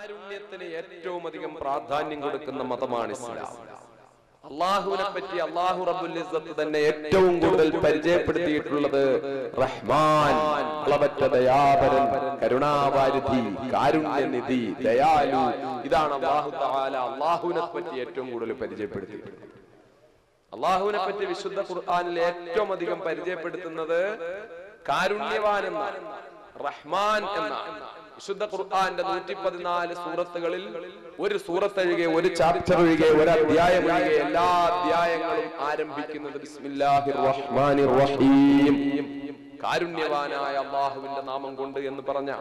കാരുണ്യത്തിന് ഏറ്റവും അധികം പ്രാധാന്യം കൊടുക്കുന്ന മതമാണ് ഇസ്ലാം അള്ളാഹുവിനെ പറ്റി അള്ളാഹു റബ്ബുൽ ഇസ്സത്ത് തന്നെ ഏറ്റവും കൂടുതൽ പരിചയപ്പെടുത്തിയിട്ടുള്ളത് റഹ്മാൻ അളവറ്റ ദയാപരൻ കരുണാവാരിധി കാരുണ്യനിധി ദയാലു ഇതാണ് അള്ളാഹു തആല അള്ളാഹുവിനെ പറ്റി ഏറ്റവും കൂടുതൽ പരിചയപ്പെടുത്തിയിട്ടുള്ളത് അള്ളാഹുവിനെ പറ്റി വിശുദ്ധ ഖുർആനിൽ ഏറ്റവും അധികം പരിചയപ്പെടുത്തുന്നത് കാരുണ്യവാൻ എന്നാണ് റഹ്മാൻ എന്നാണ് വിശുദ്ധ ഖുർആന്റെ നൂറ്റി പതിനാല് സൂറത്തുകളിൽ ഒരു സൂറത്ത് ഒഴികെ ഒരു ചാപ്റ്റർ ഒഴികെ ഒരു അധ്യായം ഒഴികെ എല്ലാ അധ്യായങ്ങളും ആരംഭിക്കുന്നത് ബിസ്മില്ലാഹിർ റഹ്മാനിർ റഹീം കാരുണ്യവാനായ അള്ളാഹുവിന്റെ നാമം കൊണ്ട് എന്ന് പറഞ്ഞ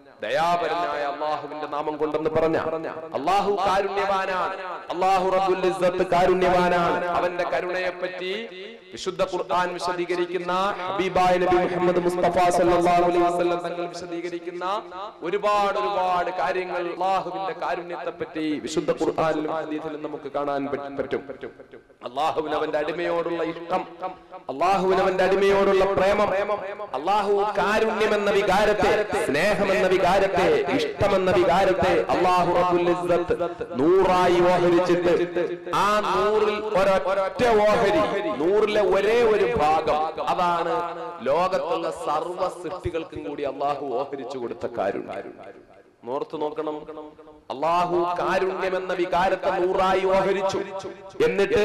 ദയാപരനായ അള്ളാഹുവിന്റെ നാമം കൊണ്ടെന്ന് പറഞ്ഞ അള്ളാഹു കാരുണ്യവാനാണ് അള്ളാഹു റബ്ബുൽ ഇസ്സത്ത് കാരുണ്യവാനാണ് അവന്റെ കരുണയെ പറ്റി വിശുദ്ധ ഖുർആൻ വിശദീകരിക്കുന്ന ഹബീബായ നബി മുഹമ്മദ് മുസ്തഫ സല്ലല്ലാഹു അലൈഹി വസല്ലം തങ്ങൾ വിശദീകരിക്കുന്ന ഒരുപാട് ഒരുപാട് കാര്യങ്ങൾ അള്ളാഹുവിന്റെ കാരുണ്യത്തെ പറ്റി വിശുദ്ധ ഖുർആനിലും ഹദീസിലും നമുക്ക് കാണാൻ പറ്റും പറ്റും അള്ളാഹുവിന് അവന്റെ അടിമയോടുള്ള ഇഷ്ടം അള്ളാഹുവിന് അവന്റെ അടിമയോടുള്ള പ്രേമം അള്ളാഹു കാരുണ്യം എന്ന വികാരത്തെ സ്നേഹമെന്ന വികാരത്തെ ഇഷ്ടമെന്ന വികാരത്തെ അള്ളാഹു റബ്ബുൽ ഇസ്സത്ത് നൂറായി ഓഹരിച്ചിട്ട് ആ നൂറിൽ ഒരൊറ്റ ഓഹരി നൂറിലെ ഒരേ ഒരു ഭാഗം അതാണ് ലോകത്തുള്ള സർവ്വ സൃഷ്ടികൾക്കും കൂടി അള്ളാഹു ഓഹരിച്ചു കൊടുത്ത കാരുണ്യം നോർത്ത് നോക്കണം അള്ളാഹു കാരുണ്യം എന്ന വികാരത്തെ നൂറായി ഓഹരിച്ചു എന്നിട്ട്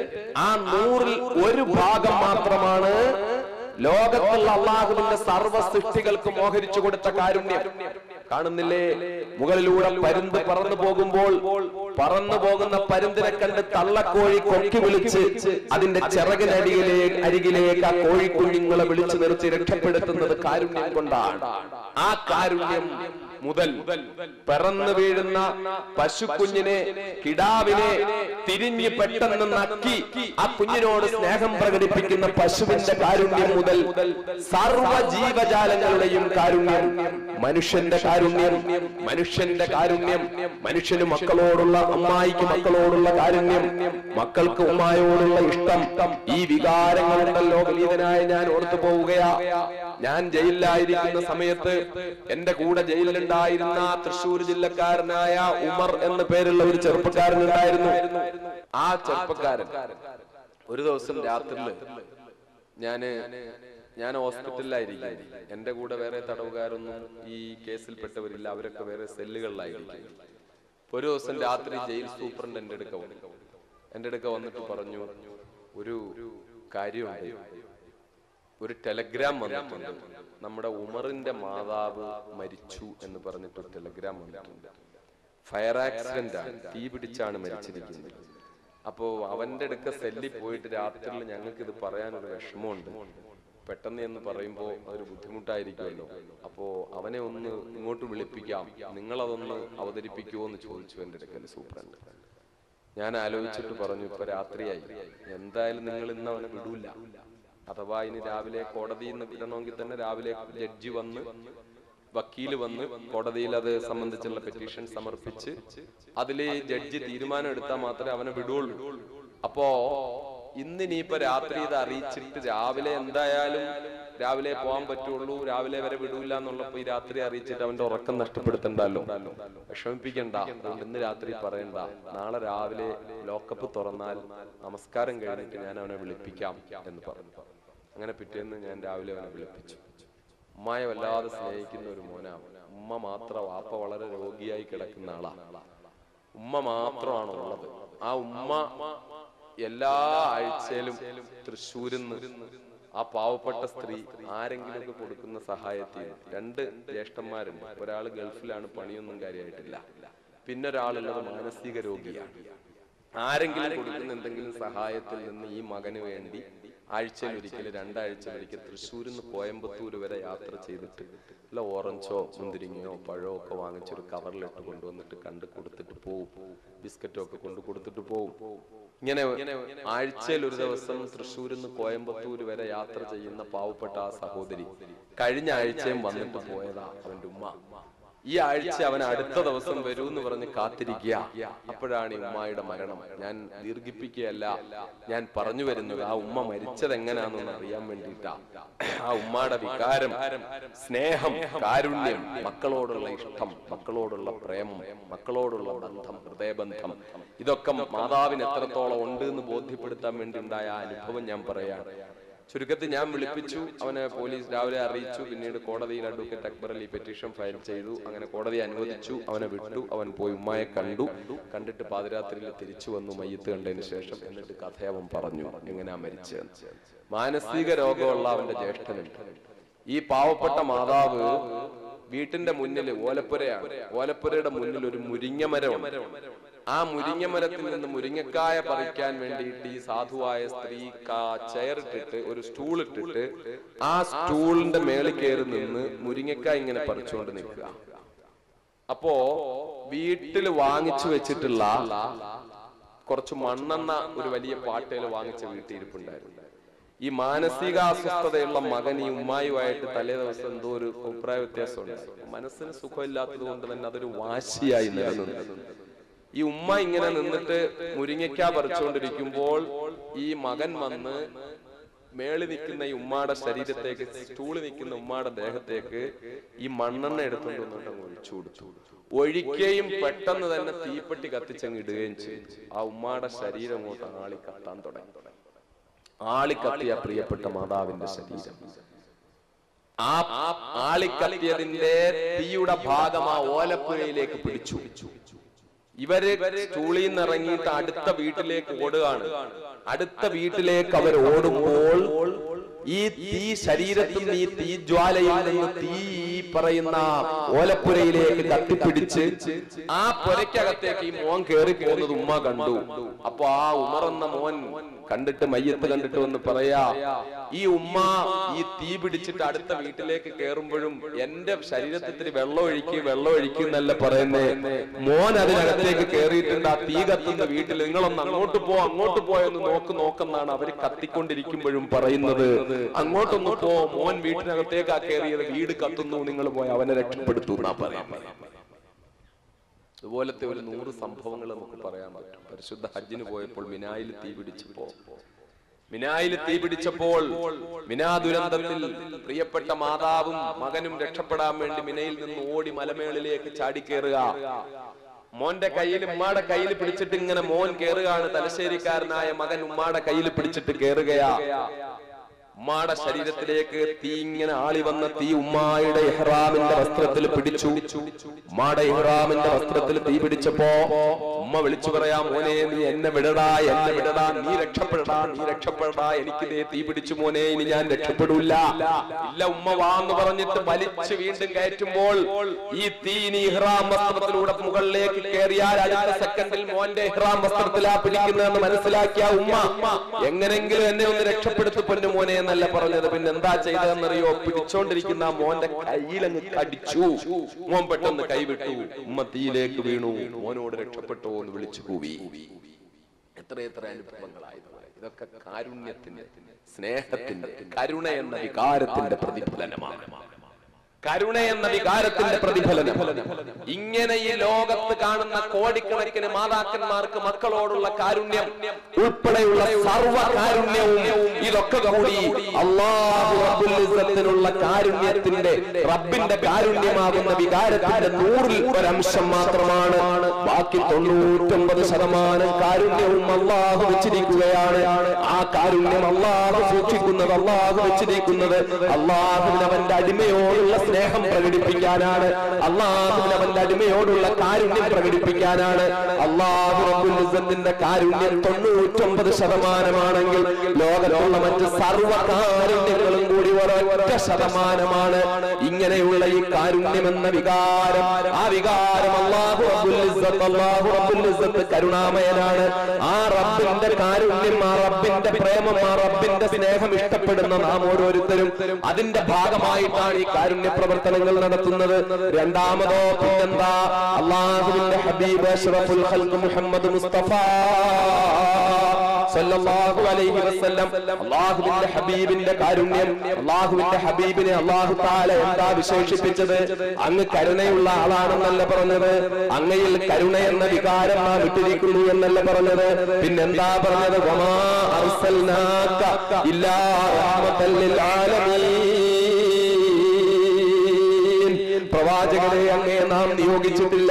ആ നൂറിൽ ഒരു ഭാഗം മാത്രമാണ് ലോകത്തുള്ള അള്ളാഹുവിന്റെ സർവ്വ സൃഷ്ടികൾക്കും ഓഹരിച്ചു കൊടുത്ത കാരുണ്യം കാണുന്നില്ലേ മുകളിലൂടെ പരുന്ത് പറന്നു പോകുമ്പോൾ പറന്നു പോകുന്ന പരുന്തിനെ കണ്ട് തള്ളക്കോഴി കൊക്കി വിളിച്ച് അതിന്റെ ചിറകിനടിയിലെ അരികിലേക്ക് ആ കോഴിക്കുഞ്ഞുങ്ങളെ വിളിച്ചു നിർത്തി രക്ഷപ്പെടുത്തുന്നത് കാരുണ്യം കൊണ്ടാണ് ആ കാരുണ്യം മുതൽ പിറന്നു വീഴുന്ന പശുക്കുഞ്ഞിനെ കിടാവിനെ തിരിഞ്ഞ് പെട്ടെന്ന് നക്കി ആ കുഞ്ഞിനോട് സ്നേഹം പ്രകടിപ്പിക്കുന്ന പശുവിന്റെ കാരുണ്യം മുതൽ സർവ ജീവജാലങ്ങളുടെയും കാരുണ്യം മനുഷ്യന്റെ കാരുണ്യം മനുഷ്യന്റെ കാരുണ്യം മനുഷ്യന് മക്കളോടുള്ള അമ്മായിക്ക് മക്കളോടുള്ള കാരുണ്യം മക്കൾക്ക് ഉമ്മായോടുള്ള ഇഷ്ടം ഈ വികാരങ്ങളുണ്ടല്ലോ വലിയതനായ ഞാൻ ഓർത്തു പോവുകയാ ഞാൻ ജയിലിലായിരിക്കുന്ന സമയത്ത് എന്റെ കൂടെ ജയിലിലുണ്ടായിരുന്ന തൃശൂർ ജില്ലക്കാരനായ ഉമർ എന്ന പേരുള്ള ഒരു ചെറുപ്പക്കാരൻ ഉണ്ടായിരുന്നു ആ ചെറുപ്പക്കാരൻ ഒരു ദിവസം രാത്രിയില് ഞാന് ഞാൻ ഹോസ്പിറ്റലിലായിരിക്കും എന്റെ കൂടെ വേറെ തടവുകാരൊന്നും ഈ കേസിൽപ്പെട്ടവരില്ല അവരൊക്കെ വേറെ സെല്ലുകളിലായിരിക്കും ഒരു ദിവസം രാത്രി ജയിൽ സൂപ്രണ്ട് എന്റെ അടുക്ക വന്നു എന്റെ അടുക്ക വന്നിട്ട് പറഞ്ഞു ഒരു കാര്യമുണ്ട് ഒരു ടെലഗ്രാം വന്നിട്ടുണ്ട് നമ്മുടെ ഉമറിന്റെ മാതാവ് മരിച്ചു എന്ന് പറഞ്ഞിട്ട് ഒരു ടെലഗ്രാം വന്നിട്ടുണ്ട് ഫയർ ആക്സിഡന്റ് ആണ് തീ പിടിച്ചാണ് മരിച്ചിരിക്കുന്നത് അപ്പോ അവന്റെ അടുക്ക സെല്ലിൽ പോയിട്ട് രാത്രിയിൽ ഞങ്ങൾക്ക് ഇത് പറയാൻ ഒരു വിഷമമുണ്ട് പെട്ടെന്ന് എന്ന് പറയുമ്പോൾ അതൊരു ബുദ്ധിമുട്ടായിരിക്കുമല്ലോ അപ്പോ അവനെ ഒന്ന് ഇങ്ങോട്ട് വിളിപ്പിക്കാം നിങ്ങളതൊന്ന് അവതരിപ്പിക്കുമോ എന്ന് ചോദിച്ചു എന്റെ അടുക്കൽ സൂപ്രണ്ട് ഞാൻ ആലോചിച്ചിട്ട് പറഞ്ഞു ഇപ്പൊ രാത്രിയായി എന്തായാലും നിങ്ങൾ ഇന്ന് അവനെ വിടൂല അഥവാ ഇനി രാവിലെ കോടതിയിൽ നിന്ന് വിടണമെങ്കിൽ തന്നെ രാവിലെ ജഡ്ജി വന്ന് വക്കീല് വന്ന് കോടതിയിൽ അത് സംബന്ധിച്ചുള്ള പെറ്റീഷൻ സമർപ്പിച്ച് അതില് ജഡ്ജി തീരുമാനം എടുത്താൽ മാത്രമേ അവനെ വിടുള്ളൂ അപ്പോ ഇന്ന് ഇനിയിപ്പോ രാത്രി ഇത് അറിയിച്ചിട്ട് രാവിലെ എന്തായാലും രാവിലെ പോകാൻ പറ്റുള്ളൂ രാവിലെ വരെ വിടൂല എന്നുള്ളപ്പോ ഈ രാത്രി അറിയിച്ചിട്ട് അവന്റെ ഉറക്കം നഷ്ടപ്പെടുത്തണ്ടല്ലോ വിഷമിപ്പിക്കണ്ട അതുകൊണ്ട് ഇന്ന് രാത്രി പറയണ്ട നാളെ രാവിലെ ലോക്കപ്പ് തുറന്നാൽ നമസ്കാരം കഴിഞ്ഞിട്ട് ഞാൻ അവനെ വിളിപ്പിക്കാം എന്ന് പറഞ്ഞു അങ്ങനെ പിറ്റേന്ന് ഞാൻ രാവിലെ അവനെ വിളിപ്പിച്ചു ഉമ്മയെ വല്ലാതെ സ്നേഹിക്കുന്ന ഒരു മോനാണ് ഉമ്മ മാത്രം വാപ്പ വളരെ രോഗിയായി കിടക്കുന്ന ആളാണ് ഉമ്മ മാത്രമാണ് ഉള്ളത് ആ ഉമ്മ എല്ലാ ആഴ്ചയിലും തൃശ്ശൂരിൽ നിന്ന് ആ പാവപ്പെട്ട സ്ത്രീ ആരെങ്കിലും ഒക്കെ കൊടുക്കുന്ന സഹായത്തിൽ രണ്ട് ജ്യേഷ്ഠന്മാരുണ്ട് ഒരാൾ ഗൾഫിലാണ് പണിയൊന്നും കാര്യമായിട്ടില്ല പിന്നെ ഒരാളുള്ളത് മാനസിക രോഗിയാണ് ആരെങ്കിലും കൊടുക്കുന്ന എന്തെങ്കിലും സഹായത്തിൽ നിന്ന് ഈ മകന് വേണ്ടി ആഴ്ചയിൽ ഒരിക്കൽ രണ്ടാഴ്ച ഒരിക്കൽ തൃശ്ശൂരിൽ നിന്ന് കോയമ്പത്തൂർ വരെ യാത്ര ചെയ്തിട്ട് അല്ല ഓറഞ്ചോ മുന്തിരിങ്ങയോ പഴമോ ഒക്കെ വാങ്ങിച്ചൊരു കവറിലിട്ട് കൊണ്ടുവന്നിട്ട് കണ്ട് കൊടുത്തിട്ട് പോവും ബിസ്ക്കറ്റോ ഒക്കെ കൊണ്ട് കൊടുത്തിട്ട് പോവും ഇങ്ങനെ ആഴ്ചയിൽ ഒരു ദിവസം തൃശ്ശൂരിൽ നിന്ന് കോയമ്പത്തൂർ വരെ യാത്ര ചെയ്യുന്ന പാവപ്പെട്ട ആ സഹോദരി കഴിഞ്ഞ ആഴ്ചയും വന്നിട്ട് പോയതാ അവന്റെ ഉമ്മ ഈ ആഴ്ച അവൻ അടുത്ത ദിവസം വരൂ എന്ന് പറഞ്ഞ് കാത്തിരിക്കുക അപ്പോഴാണ് ഈ ഉമ്മായുടെ മരണം ഞാൻ ദീർഘിപ്പിക്കുകയല്ല ഞാൻ പറഞ്ഞു വരുന്നത് ആ ഉമ്മ മരിച്ചത് എങ്ങനെയാണെന്ന് അറിയാൻ വേണ്ടിയിട്ടാ ആ ഉമ്മയുടെ വികാരം സ്നേഹം കാരുണ്യം മക്കളോടുള്ള ഇഷ്ടം മക്കളോടുള്ള പ്രേമം മക്കളോടുള്ള ബന്ധം ഹൃദയബന്ധം ഇതൊക്കെ മാതാവിന് എത്രത്തോളം ഉണ്ട് എന്ന് ബോധ്യപ്പെടുത്താൻ വേണ്ടി ഉണ്ടായ ആ അനുഭവം ഞാൻ പറയാണ് ചുരുക്കത്തിൽ ഞാൻ വിളിപ്പിച്ചു അവനെ പോലീസ് രാവിലെ അറിയിച്ചു പിന്നീട് കോടതിയിൽ advocate Akbar Ali petition file ചെയ്തു അങ്ങനെ കോടതി അനുവദിച്ചു അവനെ വിട്ടു അവൻ പോയി ഉമ്മയെ കണ്ടു കണ്ടിട്ട് പാതിരാത്രിയിൽ തിരിച്ചു വന്നു മയ്യത്ത് കണ്ടതിന് ശേഷം എന്നിട്ട് കഥ അവൻ പറഞ്ഞു എങ്ങനെയാ മരിച്ചതെന്ന് മാനസിക രോഗമുള്ള അവന്റെ ജ്യേഷ്ഠനുണ്ട് ഈ പാവപ്പെട്ട മാതാവ് വീട്ടിന്റെ മുന്നിൽ ഓലപ്പുരയാണ് ഓലപ്പുരയുടെ മുന്നിൽ ഒരു മുരിങ്ങ മരമുണ്ട് ആ മുരിങ്ങ മരത്തിൽ നിന്ന് മുരിങ്ങക്കായ പറിക്കാൻ വേണ്ടിയിട്ട് ഈ സാധുവായ സ്ത്രീ ചെയറിട്ടിട്ട് ഒരു സ്റ്റൂൾ ഇട്ടിട്ട് ആ സ്റ്റൂളിന്റെ മേളിൽ കയറി നിന്ന് മുരിങ്ങക്കായ ഇങ്ങനെ പറിച്ചുകൊണ്ട് നിൽക്കുക അപ്പോ വീട്ടിൽ വാങ്ങിച്ചു വെച്ചിട്ടുള്ള കുറച്ച് മണ്ണെണ്ണ ഒരു വലിയ പാട്ടയിൽ വാങ്ങിച്ച വീട്ടിയിരിപ്പുണ്ടായിരുന്നു ഈ മാനസിക അസ്വസ്ഥതയുള്ള മകൻ ഈ ഉമ്മായുമായിട്ട് തലേ ദിവസം എന്തോ ഒരു അഭിപ്രായ വ്യത്യാസമുണ്ട് മനസ്സിന് സുഖമില്ലാത്തത് കൊണ്ട് തന്നെ അതൊരു വാശിയായി നിലനിന്നു ഈ ഉമ്മ ഇങ്ങനെ നിന്നിട്ട് മുരിങ്ങയ്ക്ക പറിച്ചുകൊണ്ടിരിക്കുമ്പോൾ ഈ മകൻ വന്ന് മേളി നിൽക്കുന്ന ഈ ഉമ്മാടെ ശരീരത്തേക്ക് സ്റ്റൂളി നിൽക്കുന്ന ഉമ്മാടെ ദേഹത്തേക്ക് ഈ മണ്ണെണ്ണ എടുത്തുകൊണ്ട് വന്നിട്ട് അങ്ങ് ഒഴിച്ചു കൊടുത്തു ഒഴിക്കുകയും പെട്ടെന്ന് തന്നെ തീപ്പെട്ടി കത്തിച്ചങ്ങ് ഇടുകയും ചെയ്തു ആ ഉമ്മാടെ ശരീരം അങ്ങോട്ട് ആളി കത്താൻ തുടങ്ങി ആളിക്കത്തിയ പ്രിയപ്പെട്ട മാതാവിന്റെ ശരീരം ആ ആളിക്കത്തിയതിന്റെ തീയുടെ ഭാഗം ആ ഓലപ്പുഴയിലേക്ക് പിടിച്ചു ഇവര് സ്റ്റൂളിൽ നിന്ന് ഇറങ്ങിയിട്ട് അടുത്ത വീട്ടിലേക്ക് ഓടുകയാണ് അടുത്ത വീട്ടിലേക്ക് അവർ ഓടുമ്പോൾ ഈ തീ ശരീരത്തിൽ നിന്ന് ഈ തീ ജ്വാലയിൽ നിന്ന് തീ ഈ പറയുന്ന ഓലപ്പുരയിലേക്ക് കത്തിപ്പിടിച്ച് ആ പുരയ്ക്കകത്തേക്ക് ഈ മോൻ കയറി പോകുന്നത് ഉമ്മ കണ്ടു അപ്പൊ ആ ഉമറന്ന മോൻ കണ്ടിട്ട് മയ്യത്ത് കണ്ടിട്ട് വന്ന് പറയാ ഈ ഉമ്മ ഈ തീ പിടിച്ചിട്ട് അടുത്ത വീട്ടിലേക്ക് കയറുമ്പോഴും എന്റെ ശരീരത്തിൽ ഇത്തിരി വെള്ളം ഒഴിക്കുക വെള്ളം ഒഴിക്കുക എന്നല്ല പറയുന്നേ മോൻ അതിനകത്തേക്ക് കയറിയിട്ടുണ്ട് ആ തീ കത്തുന്ന വീട്ടിൽ നിങ്ങളൊന്ന് അങ്ങോട്ട് പോ അങ്ങോട്ട് പോയെന്ന് നോക്ക് നോക്കെന്നാണ് അവര് കത്തിക്കൊണ്ടിരിക്കുമ്പോഴും പറയുന്നത് അങ്ങോട്ടൊന്ന് പോ മോൻ വീട്ടിനകത്തേക്ക് ആ കയറിയത് വീട് കത്തുന്നു നിങ്ങൾ പോയി അവനെ രക്ഷപ്പെടുത്തു എന്നാ പറയാൻ ഇതുപോലത്തെ ഒരു നൂറ് സംഭവങ്ങൾ നമുക്ക് പറയാൻ പറ്റും പരിശുദ്ധ ഹജ്ജിന് പോയപ്പോൾ മിനായിൽ തീ പിടിച്ചപ്പോ മിനായിൽ തീ പിടിച്ചപ്പോൾ മിനാ ദുരന്തത്തിൽ പ്രിയപ്പെട്ട മാതാവും മകനും രക്ഷപ്പെടാൻ വേണ്ടി മിനയിൽ നിന്ന് ഓടി മലമേളിലേക്ക് ചാടിക്കേറുക മോന്റെ കയ്യിൽ ഉമ്മാടെ കയ്യിൽ പിടിച്ചിട്ട് ഇങ്ങനെ മോൻ കേറുകയാണ് തലശ്ശേരിക്കാരനായ മകൻ ഉമ്മാടെ കയ്യിൽ പിടിച്ചിട്ട് കേറുകയാ ഉമ്മാടെ ശരീരത്തിലേക്ക് തീ ഇങ്ങനെ ആളി വന്ന തീ ഉമ്മായുടെ ഇഹ്റാമിന്റെ വസ്ത്രത്തിൽ പിടിച്ചു ഉമ്മാടെ ഇഹ്റാമിന്റെ വസ്ത്രത്തിൽ തീ പിടിച്ചപ്പോ ഉമ്മ വിളിച്ചു പറയാ മോനെ നീ എന്നെ വിടടാ എന്നെ വിടടാ നീ രക്ഷപ്പെടടാ നീ രക്ഷപ്പെടടാ എനിക്ക് ദേ തീ പിടിച്ചു മോനെ ഇനി ഞാൻ രക്ഷപ്പെടൂല ഇല്ല ഉമ്മ വാ എന്ന് പറഞ്ഞിട്ട് വലിച്ചു വീണ്ടും കയറ്റുമ്പോൾ ഈ തീ ഇനി ഇഹ്റാം വസ്ത്രത്തിലൂടെ മുകളിലേക്ക് കയറിയാൽ അടുത്ത സെക്കൻഡിൽ മോന്റെ ഇഹ്റാം വസ്ത്രത്തിലാ പിടിക്കുന്നതെന്ന് മനസ്സിലാക്കിയ ഉമ്മ എങ്ങനെങ്കിലും എന്നെ ഒന്ന് രക്ഷപ്പെടുത്തു പൊന്നു മോനെ എന്നല്ല പറഞ്ഞത് പിന്നെ എന്താ ചെയ്തതെന്നറിയോ പിടിച്ചോണ്ടിരിക്കുന്ന ആ മോന്റെ കയ്യിലങ്ങ് കടിച്ചു മോൻ പെട്ടെന്ന് കൈവിട്ടു ഉമ്മ തീയിലേക്ക് വീണു മോനോട് രക്ഷപ്പെട്ടോ എന്ന് വിളിച്ചു കൂവി എത്ര എത്ര അനുഭവങ്ങളായിരുന്നു ഇതൊക്കെ കാരുണ്യത്തിന്റെ സ്നേഹത്തിന്റെ കരുണ എന്ന വികാരത്തിന്റെ പ്രതിഫലനമാണ് കരുണ എന്ന വികാരത്തിന്റെ പ്രതിഫലനം ഇങ്ങനെ ഈ ലോകത്ത് കാണുന്ന കോടിക്കണക്കിന് മാതാക്കന്മാർക്ക് മക്കളോടുള്ള കാരുണ്യം ഉൾപ്പെടെയുള്ള സർവ കാരുണ്യവും ഇതൊക്കെ കൂടി അള്ളാഹു റബ്ബുൽ ഇസ്സത്തിനുള്ള കാരുണ്യത്തിന്റെ റബ്ബിന്റെ കാരുണ്യമാകുന്ന വികാരത്തിന്റെ നൂറിൽ ഒരംശം മാത്രമാണ് ബാക്കി തൊണ്ണൂറ്റൊമ്പത് ശതമാനം കാരുണ്യവും അള്ളാഹു വെച്ചിരിക്കുകയാണ് ആ കാരുണ്യം അള്ളാഹു സൂക്ഷിക്കുന്നത് അള്ളാഹു വെച്ചിരിക്കുന്നത് അള്ളാഹുവിന് അവന്റെ അടിമയോടുള്ള സ്നേഹം പ്രകടിപ്പിക്കാനാണ് അള്ളാഹുവിന് അവന്റെ അടിമയോടുള്ള കാരുണ്യം പ്രകടിപ്പിക്കാനാണ് അള്ളാഹു റബ്ബുൽ ഇസ്സത്തിന്റെ കാരുണ്യം തൊണ്ണൂറ്റൊമ്പത് ശതമാനമാണെങ്കിൽ ലോകത്തുള്ള മറ്റ് സർവ്വ കാരുണ്യങ്ങളും കൂടി ഒരൊറ്റ ശതമാനമാണ് ഇങ്ങനെയുള്ള ഈ കാരുണ്യം എന്ന വികാരം ആ വികാരം അള്ളാഹു റബ്ബുൽ ഇസ്സത്ത് അള്ളാഹു റബ്ബുൽ ഇസ്സത്ത് കരുണാമയനാണ് ആ റബ്ബിന്റെ കാരുണ്യം ആ റബ്ബിന്റെ പ്രേമം ആ റബ്ബിന്റെ സ്നേഹം ഇഷ്ടപ്പെടുന്ന നാം ഓരോരുത്തരും അതിന്റെ ഭാഗമായിട്ടാണ് ഈ കാരുണ്യ പ്രവർത്തനങ്ങൾ നടത്തുന്നത് രണ്ടാമതോ പിന്നെന്താ അള്ളാഹുവിന്റെ ഹബീബ് അഷ്റഫുൽ ഖൽഖ് മുഹമ്മദ് മുസ്തഫ സല്ലല്ലാഹു അലൈഹി വസല്ലം അള്ളാഹുവിന്റെ ഹബീബിന്റെ കാരുണ്യം അള്ളാഹുവിന്റെ ഹബീബിനെ അള്ളാഹു താല എന്താ വിശേഷിപ്പിച്ചത് അങ്ങ് കരുണയുള്ള ആളാണെന്നല്ല പറഞ്ഞത് അങ്ങയിൽ കരുണ എന്ന വികാരം നാം വിട്ടിരിക്കുന്നു എന്നല്ല പറഞ്ഞത് പിന്നെന്താ പറഞ്ഞത് വമാ അർസൽനാക ഇല്ലാ റഹ്മത്തൽ ലിൽ ആലമീൻ പ്രവാചകരെ അങ്ങേ നാം നിയോഗിച്ചിട്ടില്ല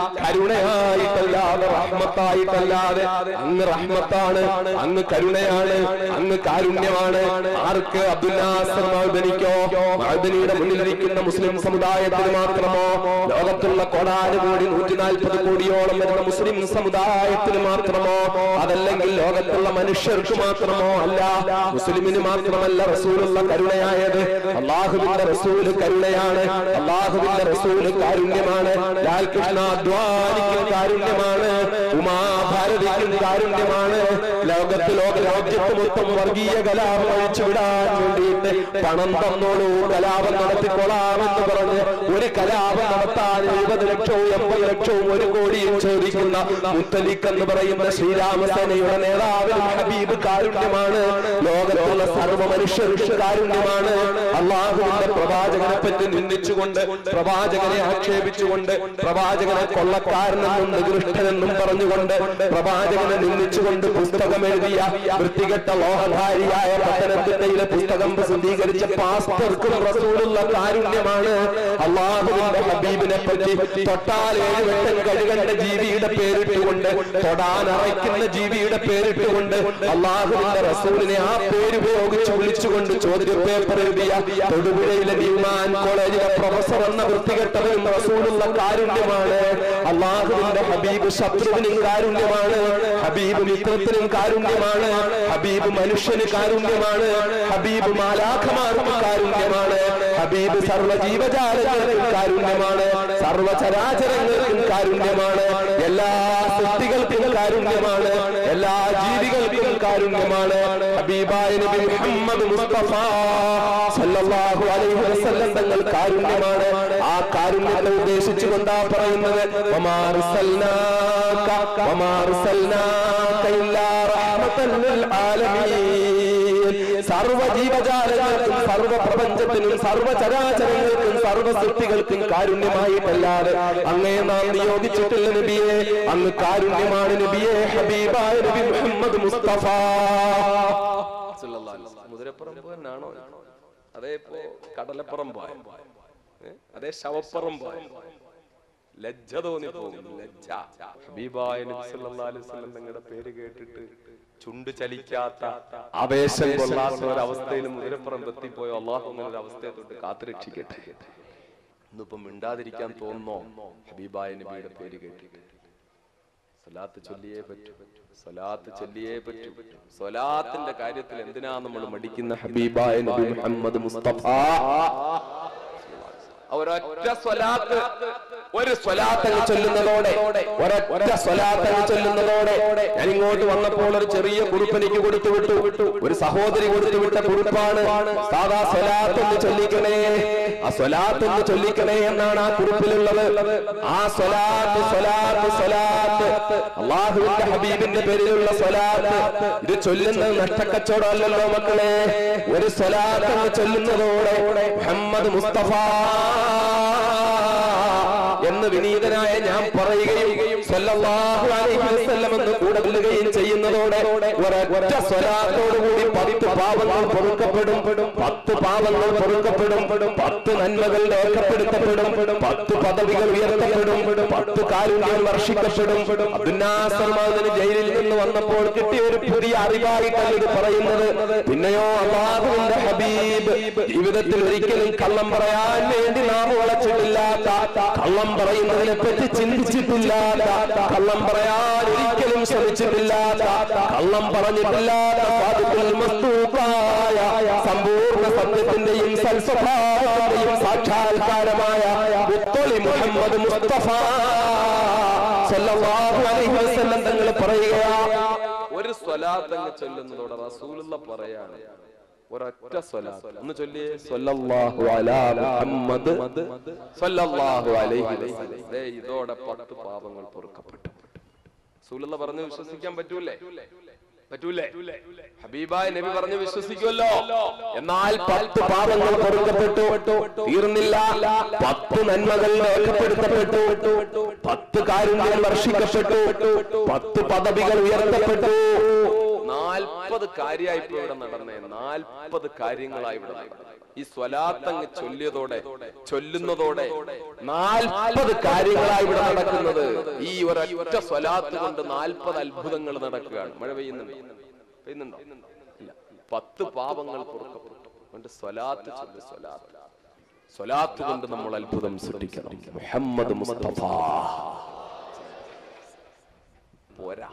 കരുണയായിട്ടല്ലാതെ റഹ്മത്തായിട്ടല്ലാതെ അങ്ങ് റഹ്മത്താണ് അങ്ങ് കരുണയാണ് അങ്ങ് കാരുണ്യമാണ് ആർക്ക് അബ്ദുല്ലാസർ മഅദനിക്കോ മഅദനിയുടെ മുന്നിലിരിക്കുന്ന മുസ്ലിം സമുദായത്തിന് മാത്രമോ ലോകത്തുള്ള കോടാനുകോടി നൂറ്റി നാൽപ്പത് കോടിയോളം വരുന്ന മുസ്ലിം സമുദായത്തിന് മാത്രമോ അതല്ലെങ്കിൽ ലോകത്തുള്ള മനുഷ്യർക്ക് മാത്രമോ അല്ല മുസ്ലിമിന് മാത്രമല്ല റസൂലുള്ള കരുണയായത് അള്ളാഹുവിന്റെ റസൂല് കരുണയാണ് അള്ളാഹുവിന്റെ റസൂല് കാരുണ്യമാണ് ലാൽകൃഷ്ണ അദ്വാനിക്കും കാരുണ്യമാണ് ഉമാഭാരതിക്കും കാരുണ്യമാണ് ലോകത്ത് ലോക രാജ്യത്ത് മൊത്തം വർഗീയ കലാപം അഴിച്ചുവിടാൻ വേണ്ടിയിട്ട് പണം തന്നോളൂ കലാപം നടത്തിക്കൊള്ളാമെന്ന് പറഞ്ഞ് ഒരു കലാപം നടത്താൻ എഴുപത് ലക്ഷവും എൺപത് ലക്ഷവും ഒരു കോടിയും ചോദിക്കുന്ന മുത്തലിഖ് എന്ന് പറയുന്ന ശ്രീരാമസേനയുടെ നേതാവിനും ഹബീബ് കാരുണ്യമാണ് ലോകത്തുള്ള സർവ്വ മനുഷ്യർക്ക് കാരുണ്യമാണ് അള്ളാഹുവിന്റെ പ്രവാചകനെ പറ്റി നിന്ദിച്ചുകൊണ്ട് പ്രവാചകനെ ആക്ഷേപിച്ചുകൊണ്ട് പ്രവാചകനെ കൊള്ളക്കാരനെന്നും നികൃഷ്ടനെന്നും പറഞ്ഞുകൊണ്ട് പ്രവാചകനെ നിന്ദിച്ചുകൊണ്ട് പുസ്തകം എഴുതിയ വൃത്തികെട്ട ലോഹധാരിയായ പത്തനംതിട്ടയിലെ പുസ്തകം പ്രസിദ്ധീകരിച്ച പാസ്റ്റർക്കും റസൂലുള്ള കാരുണ്യമാണ് അള്ളാഹുവിന്റെ ഹബീബിനെ പറ്റി തൊട്ടാൽ ഏഴ് വെട്ടം കഴുകണ്ട ജീവിയുടെ പേരിട്ടുകൊണ്ട് തൊടാൻ അറയ്ക്കുന്ന ജീവിയുടെ പേരിട്ടുകൊണ്ട് അള്ളാഹുവിന്റെ റസൂലിനെ ആ പേര് ഉപയോഗിച്ച് വിളിച്ചുകൊണ്ട് ചോദ്യ പേപ്പർ എഴുതിയ തൊടുപുഴയിലെ ന്യൂമാൻ കോളേജിലെ പ്രൊഫസർ എന്ന വൃത്തികെട്ടവനും റസൂലുള്ള കാരുണ്യമാണ് അള്ളാഹുവിന്റെ ഹബീബ് ശത്രുവിനും കാരുണ്യമാണ് ഹബീബ് മിത്രത്തിനും കാരുണ്യമാണ് ഹബീബ് മനുഷ്യന് കാരുണ്യമാണ് ഹബീബ് മാലാഖമാർക്ക് കാരുണ്യമാണ് ഹബീബ് സർവ്വ ജീവജാലങ്ങൾക്കും കാരുണ്യമാണ് സർവചരാചരങ്ങൾക്കും കാരുണ്യമാണ് എല്ലാ സൃഷ്ടികൾക്കും കാരുണ്യമാണ് എല്ലാ ജീവികൾക്കും കാരുണ്യമാണ് ഹബീബായ നബി മുഹമ്മദ് മുസ്തഫ സല്ലല്ലാഹു അലൈഹി വസല്ലം തങ്ങൾ കാരുണ്യമാണ് ആ കാരുണ്യത്തെ ഉദ്ദേശിച്ചുകൊണ്ടാ പറയുന്നത് വമാ അർസൽനാക വമാ അർസൽനാക ഇല്ലാ റഹ്മത്തൻ ലിൽ ആലമീൻ സർവ്വ ജീവജാലങ്ങൾക്കും സർവ്വ പ്രപഞ്ചത്തിനും സർവ്വ ചരാചരങ്ങൾക്കും സർവ്വ സൃഷ്ടികൾക്കും കാരുണ്യമായിട്ടല്ലാതെ അങ്ങേ നാം നിയോഗിച്ചിട്ടില്ല നബിയെ അങ്ങ് കാരുണ്യമാണ് നബിയെ ഹബീബായ നബി മുഹമ്മദ് മുസ്തഫ മുതിരപ്പുറം തന്നെയാണോ അതേ ഇപ്പോ കടലപ്പുറം പോയ അതേ ശവപ്പുറം പോയ ലജ്ജ തോന്നിപ്പോകും ലജ്ജ ഹബീബായ നബി സല്ലല്ലാഹു അലൈഹി വസല്ലം നിങ്ങളുടെ പേര് കേട്ടിട്ട് ചുണ്ട് ചലിക്കാത്ത ആവേശം കൊള്ളാത്ത ഒരു അവസ്ഥയിൽ മുതിരപ്പുറം എത്തിപ്പോയോ അള്ളാഹു അങ്ങനെ ഒരു അവസ്ഥയെ തൊട്ട് കാത്തുരക്ഷിക്കട്ടെ ഇന്നിപ്പം മിണ്ടാതിരിക്കാൻ തോന്നുന്നോ ഹബീബായ നബിയുടെ പേര് കേട്ടിട്ട് സ്വലാത്ത് ചൊല്ലിയേ പറ്റൂ സ്വലാത്ത് ചൊല്ലിയേ പറ്റൂ സ്വലാത്തിന്റെ കാര്യത്തിൽ എന്തിനാ നമ്മൾ മടിക്കുന്ന ഹബീബായ നബി മുഹമ്മദ് മുസ്തഫ ഒരൊറ്റ സ്വലാത്ത് ഒരു സ്വലാത്ത് അങ്ങ് ചൊല്ലുന്നതോടെ ഒരൊറ്റ സ്വലാത്ത് അങ്ങ് ചൊല്ലുന്നതോടെ ഞാൻ ഇങ്ങോട്ട് വന്നപ്പോൾ ഒരു ചെറിയ കുറിപ്പ് എനിക്ക് കൊടുത്തു വിട്ടു ഒരു സഹോദരി കൊടുത്തു വിട്ട കുറിപ്പാണ് സാധാ സ്വലാത്ത് ഒന്ന് ചൊല്ലിക്കണേ ആ സ്വലാത്ത് ഒന്ന് ചൊല്ലിക്കണേ എന്നാണ് ആ കുറിപ്പിലുള്ളത് ആ സ്വലാത്ത് സ്വലാത്ത് സ്വലാത്ത് അള്ളാഹുവിന്റെ ഹബീബിന്റെ പേരിലുള്ള സ്വലാത്ത് ഇത് ചൊല്ലുന്നത് നഷ്ടക്കച്ചവടമല്ലല്ലോ മക്കളെ ഒരു സ്വലാത്ത് അങ്ങ് ചൊല്ലുന്നതോടെ മുഹമ്മദ് മുസ്തഫ എന്ന് വിനീതനായ ഞാൻ പറയുകയും സല്ലല്ലാഹു അലൈഹി വസല്ലം എന്ന് കൂടെ കൊല്ലുകയും ചെയ്യുന്നതോടെ ഒരൊറ്റ സ്വലാത്തോടുകൂടി പത്ത് പാപങ്ങൾ പൊറുക്കപ്പെടും പത്ത് പാപങ്ങൾ പൊറുക്കപ്പെടും പത്ത് നന്മകൾ രേഖപ്പെടുത്തപ്പെടും പത്ത് പദവികൾ ഉയർത്തപ്പെടും പത്ത് കാരുണ്യം വർഷിക്കപ്പെടും അബ്ദുന്നാസർമാദിന് ജയിലിൽ നിന്ന് വന്നപ്പോൾ കിട്ടിയ ഒരു പുതിയ അറിവായിട്ടാണ് ഇത് പറയുന്നത് പിന്നെയോ അള്ളാഹുവിന്റെ ഹബീബ് ജീവിതത്തിൽ ഒരിക്കലും കള്ളം പറയാൻ വേണ്ടി നാം വളച്ചിട്ടില്ലാത്ത കള്ളം പറയുന്നതിനെ പറ്റി ചിന്തിച്ചിട്ടില്ലാത്ത കള്ളം പറയാൻ ഒരിക്കലും ശ്രമിച്ചിട്ടില്ലാത്ത കള്ളം പറഞ്ഞിട്ടില്ലാത്ത സാധുക്കൾ മസ്തൂക്കായ സമ്പൂർണ്ണ സത്യത്തിന്റെയും സൽസ്വഭാവത്തിന്റെയും സാക്ഷാത്കാരമായ മുത്തൊളി മുഹമ്മദ് മുസ്തഫ സല്ലല്ലാഹു അലൈഹി വസല്ലം തങ്ങൾ പറയുകയാ ഒരു സ്വലാത്ത് അങ്ങ് ചൊല്ലുന്നതോടെ റസൂലുള്ള പറയാണ് ഒരൊറ്റ സ്വലാത്ത് ഒന്ന് ചൊല്ലിയേ സ്വല്ലല്ലാഹു അലാ മുഹമ്മദ് സ്വല്ലല്ലാഹു അലൈഹി വസല്ലം ദേ ഇതോടെ പത്ത് പാപങ്ങൾ പൊറുക്കപ്പെട്ടു റസൂലുള്ള പറഞ്ഞു വിശ്വസിക്കാൻ പറ്റൂലേ പറ്റൂലേ ഹബീബായ നബി പറഞ്ഞു വിശ്വസിക്കുമല്ലോ എന്നാൽ പത്ത് പാപങ്ങൾ പൊറുക്കപ്പെട്ടു തീർന്നില്ല പത്ത് നന്മകൾ രേഖപ്പെടുത്തപ്പെട്ടു പത്ത് കാരുണ്യം വർഷിക്കപ്പെട്ടു പത്ത് പദവികൾ ഉയർത്തപ്പെട്ടു നാൽപ്പത് കാര്യമായി ഇപ്പൊ ഇവിടെ നടന്നേ നാൽപ്പത് കാര്യങ്ങളായി ഇവിടെ നടന്നേ. ഈ സ്വലാത്തങ്ങ് ചൊല്ലിയതോടെ ചൊല്ലുന്നതോടെ നാൽപ്പത് കാര്യങ്ങളായി ഇവിടെ നടക്കുന്നത് ഈ ഒരൊറ്റ സ്വലാത്ത് കൊണ്ട് നാൽപ്പത് അത്ഭുതങ്ങൾ നടക്കുകയാണ് മഴ പെയ്യുന്നുണ്ട് പെയ്യുന്നുണ്ടോ ഇല്ല പത്ത് പാപങ്ങൾ പൊറുക്കപ്പെട്ടു കൊണ്ട് സ്വലാത്ത് ചൊല്ലു സ്വലാത്ത് സ്വലാത്ത് കൊണ്ട് നമ്മൾ അത്ഭുതം സൃഷ്ടിക്കണം മുഹമ്മദ് മുസ്തഫ പോരാ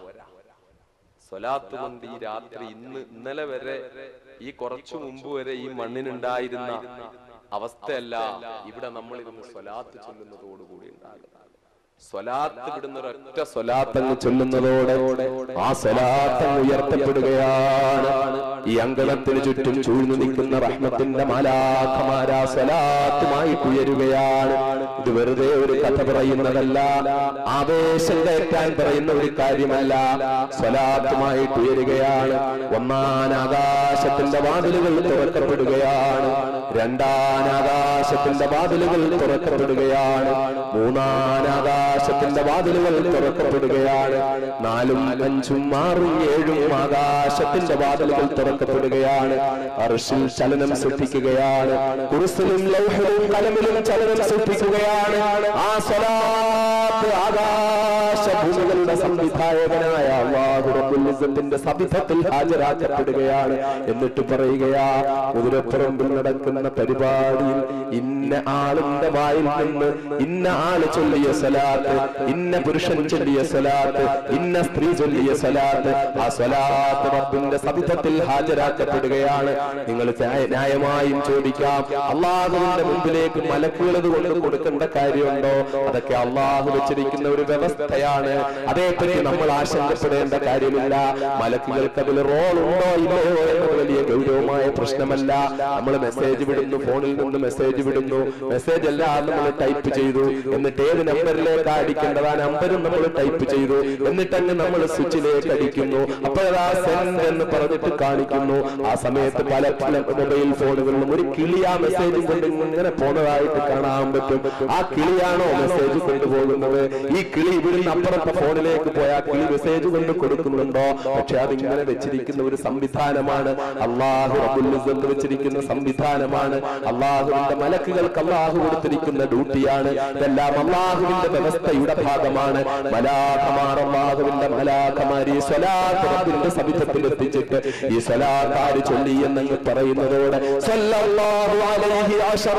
സ്വലാത്ത് കൊണ്ട് ഈ രാത്രി ഇന്ന് ഇന്നലെ വരെ ഈ കുറച്ചു മുമ്പ് വരെ ഈ മണ്ണിനുണ്ടായിരുന്ന അവസ്ഥയല്ല ഇവിടെ നമ്മൾ ഇരുന്ന് സ്വലാത്ത് ചൊല്ലുന്നതോടുകൂടി ഉണ്ടാകുന്നത് സ്വലാത്ത് വിടുന്ന ഒരൊറ്റ സ്വലാത്തങ്ങ് ചൊല്ലുന്നതോടെ ആ സ്വലാത്തങ്ങ് ഉയർത്തപ്പെടുകയാണ് ഈ അങ്കണത്തിന് ചുറ്റും ചൂഴ്ന്നു നിൽക്കുന്ന റഹ്മത്തിന്റെ മാലാഖമാരാ സ്വലാത്തുമായി ഉയരുകയാണ് ഇത് വെറുതെ ഒരു കഥ പറയുന്നതല്ല ആവേശം കയറ്റാൻ പറയുന്ന ഒരു കാര്യമല്ല സ്വലാത്തുമായിട്ട് ഉയരുകയാണ് ഒന്നാൻ ആകാശത്തിന്റെ വാതിലുകൾ തുറക്കപ്പെടുകയാണ് രണ്ടാൻ ആകാശത്തിന്റെ വാതിലുകൾ തുറക്കപ്പെടുകയാണ് മൂന്നാൻ ആകാശത്തിന്റെ വാതിലുകൾ തുറക്കപ്പെടുകയാണ് നാലും അഞ്ചും ആറും ഏഴും ആകാശത്തിന്റെ വാതിലുകൾ തുറക്കപ്പെടുകയാണ് അർഷിൽ ചലനം സൃഷ്ടിക്കുകയാണ് കുറിസിലും ലൗഹലും കലമിലും ചലനം സൃഷ്ടിക്കുകയാണ് ആ സ്വലാത്ത് ആകാശ ഭൂമികളുടെ സംവിധായകനായ അള്ളാഹു റബ്ബുൽ ഇസ്സത്തിന്റെ സവിധത്തിൽ ഹാജരാക്കപ്പെടുകയാണ് എന്നിട്ട് പറയുകയാ കുതിരപ്പുറമ്പിൽ നടക്കുന്ന പരിപാടിയിൽ ഇന്ന ആളിന്റെ വായിൽ നിന്ന് ഇന്ന ആള് ചൊല്ലിയ സ്വലാത്ത് ഇന്ന പുരുഷൻ ചൊല്ലിയ സ്വലാത്ത് ഇന്ന സ്ത്രീ ചൊല്ലിയ സ്വലാത്ത് ആ സ്വലാത്ത് റബ്ബിന്റെ സവിധത്തിൽ ഹാജരാക്കപ്പെടുകയാണ് നിങ്ങൾ ന്യായ- ന്യായമായും ചോദിക്കാം അള്ളാഹുവിന്റെ മുമ്പിലേക്ക് മലക്കുള്ളത് കൊണ്ട് കൊടുക്കേണ്ട കാര്യമുണ്ടോ അതൊക്കെ അള്ളാഹു വെച്ചിരിക്കുന്ന ഒരു വ്യവസ്ഥയാണ് അതേപ്പറ്റി നമ്മൾ ആശങ്കപ്പെടേണ്ട കാര്യമില്ല മലക്കുകൾക്ക് അതിൽ റോൾ ഉണ്ടോ ഇല്ലയോ എന്നത് വലിയ ഗൗരവമായ പ്രശ്നമല്ല നമ്മൾ മെസ്സേജ് വിടുന്നു ഫോണിൽ നിന്ന് മെസ്സേജ് വിടുന്നു മെസ്സേജ് എല്ലാം നമ്മൾ ടൈപ്പ് ചെയ്തു എന്നിട്ട് ഏത് നമ്പറിലേക്ക് അടിക്കേണ്ടത് ആ നമ്പരും നമ്മൾ ടൈപ്പ് ചെയ്തു എന്നിട്ടങ്ങ് നമ്മൾ സ്വിച്ചിലേക്ക് അടിക്കുന്നു അപ്പോഴാ സെൻഡ് എന്ന് പറഞ്ഞിട്ട് കാണിക്കുന്നു ആ സമയത്ത് പല പല മൊബൈൽ ഫോണുകളിലും ഒരു കിളി ആ മെസ്സേജ് കൊണ്ട് ഇങ്ങനെ പോന്നതായിട്ട് കാണാൻ പറ്റും ആ കിളിയാണോ മെസ്സേജ് കൊണ്ടുപോകുന്നത് ഈ കിളി ഇവിടുന്ന് അപ്പുറത്തെ ഫോണിലേക്ക് പോയ ആ കിളി മെസ്സേജ് കൊണ്ട് കൊടുക്കുന്നുണ്ടോ പക്ഷെ അതിങ്ങനെ വെച്ചിരിക്കുന്ന ഒരു സംവിധാനമാണ് അള്ളാഹു റബ്ബുൽ ഇസ്സത്ത് വെച്ചിരിക്കുന്ന സംവിധാനമാണ് അള്ളാഹുവിന്റെ മലക്കുകൾക്ക് അള്ളാഹു കൊടുത്തിരിക്കുന്ന ഡ്യൂട്ടിയാണ് ഇതെല്ലാം അള്ളാഹുവിന്റെ വ്യവസ്ഥയുടെ ഭാഗമാണ് മലാഖമാർ അള്ളാഹുവിന്റെ മലാഖമാരി സ്വലാത്ത് റബ്ബിന്റെ സവിധത്തിൽ എത്തിച്ചിട്ട് ഈ സ്വലാത്താര് ചൊല്ലി എന്നങ്ങ് പറയുന്നതോടെ സല്ലല്ലാഹു അലൈഹി അശറ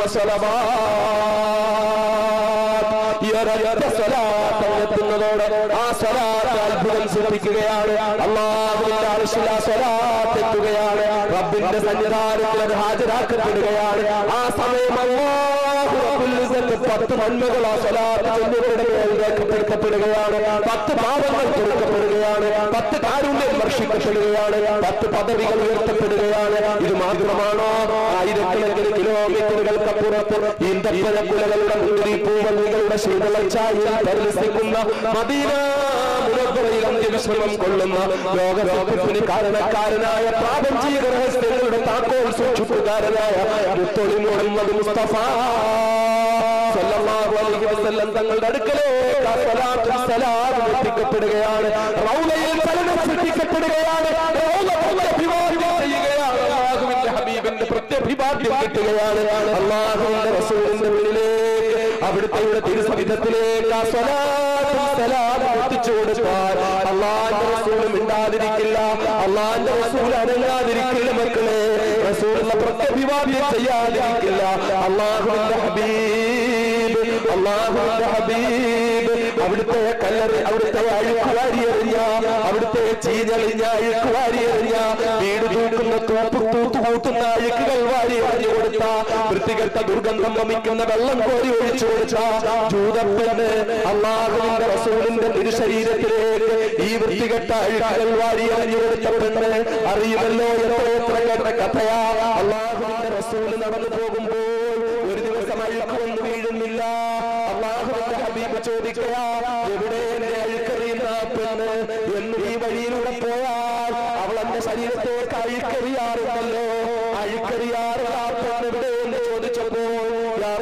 സ്വലവാത്ത് ഈ ഒരൊറ്റ സ്വലാത്ത് എത്തുന്നതോടെ ആ സ്വലാത്ത് അത്ഭുതം സൃഷ്ടിക്കുകയാണ് അള്ളാഹുവിന്റെ ആവശ്യമില്ല ആ സ്വലാത്ത് എത്തുകയാണ് റബ്ബിന്റെ സന്നിധാനത്തിൽ അത് ഹാജരാക്കപ്പെടുകയാണ് ആ സമയം അല്ലാഹു റബ്ബുൽ ഇസ്സത്ത് പത്ത് നന്മകൾ ആ സ്വലാത്ത് ചൊല്ലിയവരുടെ മേൽ രേഖപ്പെടുത്തപ്പെടുകയാണ് പത്ത് പാപങ്ങൾ പൊറുക്കപ്പെടുകയാണ് പത്ത് കാരുണ്യം വർഷിക്കപ്പെടുകയാണ് പത്ത് പദവികൾ ഉയർത്തപ്പെടുകയാണ് ഇത് മാത്രമാണോ ആയിരക്കണക്കിന് കിലോമീറ്ററുകൾക്കപ്പുറത്ത് ഈന്തപ്പഴക്കുലകളുടെ മുന്തിരി പൂവല്ലികളുടെ ശീതളച്ചായിൽ പരിലസിക്കുന്ന മദീന മുനവ്വറയിൽ അന്ത്യവിശ്രമം കൊള്ളുന്ന ലോകത്തിന് കാരണക്കാരനായ പ്രാപഞ്ചിക രഹസ്യങ്ങളുടെ താക്കോൽ സൂക്ഷിപ്പുകാരനായ മുത്തൊളി മുഹമ്മദ് മുസ്തഫ സല്ലല്ലാഹു അലൈഹി വസല്ലം തങ്ങളുടെ അടുക്കലേക്ക് ആ സ്വലാത്തും സലാമും എത്തിക്കപ്പെടുകയാണ് റൗളയിൽ ചലനം സൃഷ്ടിക്കപ്പെടുകയാണ് റൗള പ്രത്യഭിവാദ്യം ചെയ്യുകയാണ് അല്ലാഹുവിന്റെ ഹബീബിന്റെ പ്രത്യഭിവാദ്യം കിട്ടുകയാണ് അല്ലാഹുവിന്റെ റസൂലിന്റെ മുന്നിലേക്ക് അവിടുത്തെ തിരുസവിധത്തിലേക്ക് ആ സ്വലാത്തും സലാമും എത്തിച്ചു കൊടുത്താൽ അള്ളാന്റെ റസൂൽ മിണ്ടാതിരിക്കില്ല അള്ളാന്റെ റസൂൽ അനങ്ങാതിരിക്കില്ല മക്കളെ റസൂലുള്ള പ്രത്യഭിവാദ്യം ചെയ്യാതിരിക്കില്ല അള്ളാഹുവിന്റെ ഹബീബ് അള്ളാഹുവിന്റെ ഹബീബ് അവിടുത്തെ കല്ലറി അവിടുത്തെ അഴുക്ക് വാരിയെറിഞ്ഞ അവിടുത്തെ ചീഞ്ഞളിഞ്ഞ അഴുക്ക് വാരിയെറിഞ്ഞ വീട് തൂക്കുന്ന തൂപ്പ് തൂത്ത് കൂട്ടുന്ന അഴുക്കുകൾ വാരി എറിഞ്ഞു കൊടുത്ത വൃത്തികെട്ട ദുർഗന്ധം വമിക്കുന്ന വെള്ളം കോരി ഒഴിച്ചു കൊടുത്ത ജൂതപ്പെണ്ണ് അള്ളാഹുവിന്റെ റസൂലിന്റെ തിരുശരീരത്തിലേക്ക് ഈ വൃത്തികെട്ട അഴുക്കുകൾ വാരി എറിഞ്ഞു കൊടുത്ത പെണ്ണ് അറിയുമല്ലോ എത്ര എത്ര കേട്ട കഥയാ അള്ളാഹുവിന്റെ റസൂൽ നടന്നു പോകുമ്പോൾ ഒരു ദിവസം അഴുക്ക് വന്ന് വീഴുന്നില്ല അള്ളാഹുവിന്റെ ഹബീബ് ചോദിക്കുക എവിടെ എന്നെ അഴുക്കറിയുന്ന ആ പെണ്ണ് എന്ന് ഈ വഴിയിലൂടെ പോയാൽ അവൾ ശരീരത്തേക്ക് അഴുക്കെറിയാറുണ്ടല്ലോ അഴുക്കെറിയാറില്ലാത്ത എവിടെ എന്ന് ചോദിച്ചപ്പോൾ യാ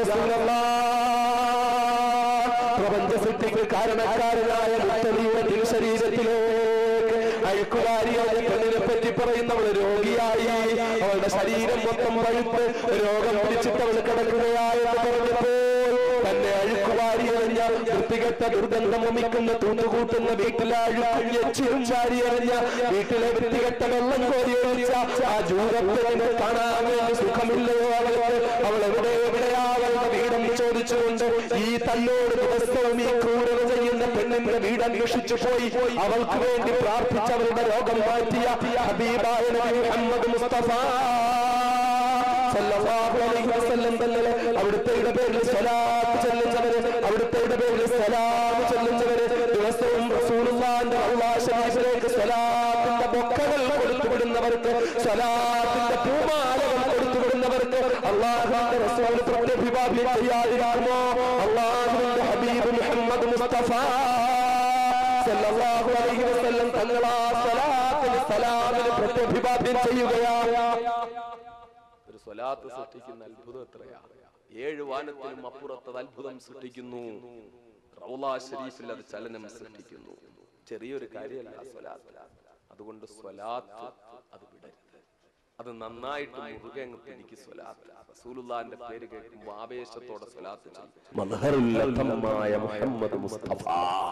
റസൂലല്ലാഹ്, പ്രപഞ്ച സൃഷ്ടിക്ക് കാരണക്കാരനായ മുത്തലിയുടെ തിരുശരീരത്തിലേക്ക് അഴുക്കുകാരിയായ പെണ്ണിനെ പറ്റി പറയുന്നവൾ രോഗിയായി അവളുടെ ശരീരം മൊത്തം പഴുത്ത് രോഗം പിടിച്ചിട്ട് അവൾ കിടക്കുകയായെന്ന് പറഞ്ഞപ്പോൾ തന്നെ അഴുക്കുവാരി എറിഞ്ഞ വൃത്തികെട്ട ദുർഗന്ധം വമിക്കുന്ന തൂത്തുകൂട്ടുന്ന വീട്ടിലെ അഴുക്കുഞ്ഞെച്ചിരും ചാരി എറിഞ്ഞ വീട്ടിലെ വൃത്തികെട്ട വെള്ളം കോരി ഒഴിച്ച ആ ജൂതപ്പെണ്ണിനെ കാണാൻ വേണ്ടി സുഖമില്ലയോ അവൾക്ക് അവൾ എവിടെ എവിടെയാ അവളുടെ വീടെന്ന് ചോദിച്ചുകൊണ്ട് ഈ തന്നോട് ദിവസവും ഈ ക്രൂരത ചെയ്യുന്ന പെണ്ണിന്റെ വീട് അന്വേഷിച്ചു പോയി അവൾക്ക് വേണ്ടി പ്രാർത്ഥിച്ചവരുടെ രോഗം മാറ്റിയ ഹബീബായ നബി മുഹമ്മദ് മുസ്തഫ സല്ലല്ലാഹു അലൈഹി വസല്ലം തങ്ങളെ അവിടുത്തെ പേരിൽ സ്വലാത്ത് ചെല്ലുന്നവര് അവിടുത്തെ പേരിൽ സലാം ചെല്ലുന്നവര് ദിവസവും റസൂലുള്ളാഹിന്റെ അള്ളാഹ് ശരീഫിലേക്ക് സ്വലാത്തിന്റെ ബൊക്കകൾ കൊടുത്തുവിടുന്നവർക്ക് സ്വലാത്തിന്റെ പൂമാലകൾ കൊടുത്തുവിടുന്നവർക്ക് അള്ളാഹുവിന്റെ റസൂൽ പ്രത്യഭിഭാവ്യം ചെയ്യാതിരിക്കുമോ അള്ളാഹുവിന്റെ ഹബീബ് മുഹമ്മദ് മുസ്തഫ സല്ലല്ലാഹു അലൈഹി വസല്ലം തങ്ങളാ സ്വലാത്തിന് സലാമിന് പ്രത്യഭിഭാവ്യം ചെയ്യുകയാണ് ഒരു സ്വലാത്ത് സൃഷ്ടിക്കുന്ന അത്ഭുതം എത്രയാ ഏഴ് വാനത്തിനും അപ്പുറത്തത് അത്ഭുതം സൃഷ്ടിക്കുന്നു റൗലാ ഷരീഫിൽ അത് ചലനം സൃഷ്ടിക്കുന്നു ചെറിയൊരു കാര്യമല്ല ആ സ്വലാത്ത് അതുകൊണ്ട് സ്വലാത്ത് അത് വിടരുത് അത് നന്നായിട്ട് മുറുകെ അങ്ങ് പിടിക്ക് സ്വലാത്ത് റസൂലുള്ളാന്റെ പേര് കേൾക്കുമ്പോൾ ആവേശത്തോടെ സ്വലാത്ത് ചെയ്യും മദ്ഹറുല്ലതമായ മുഹമ്മദ് മുസ്തഫ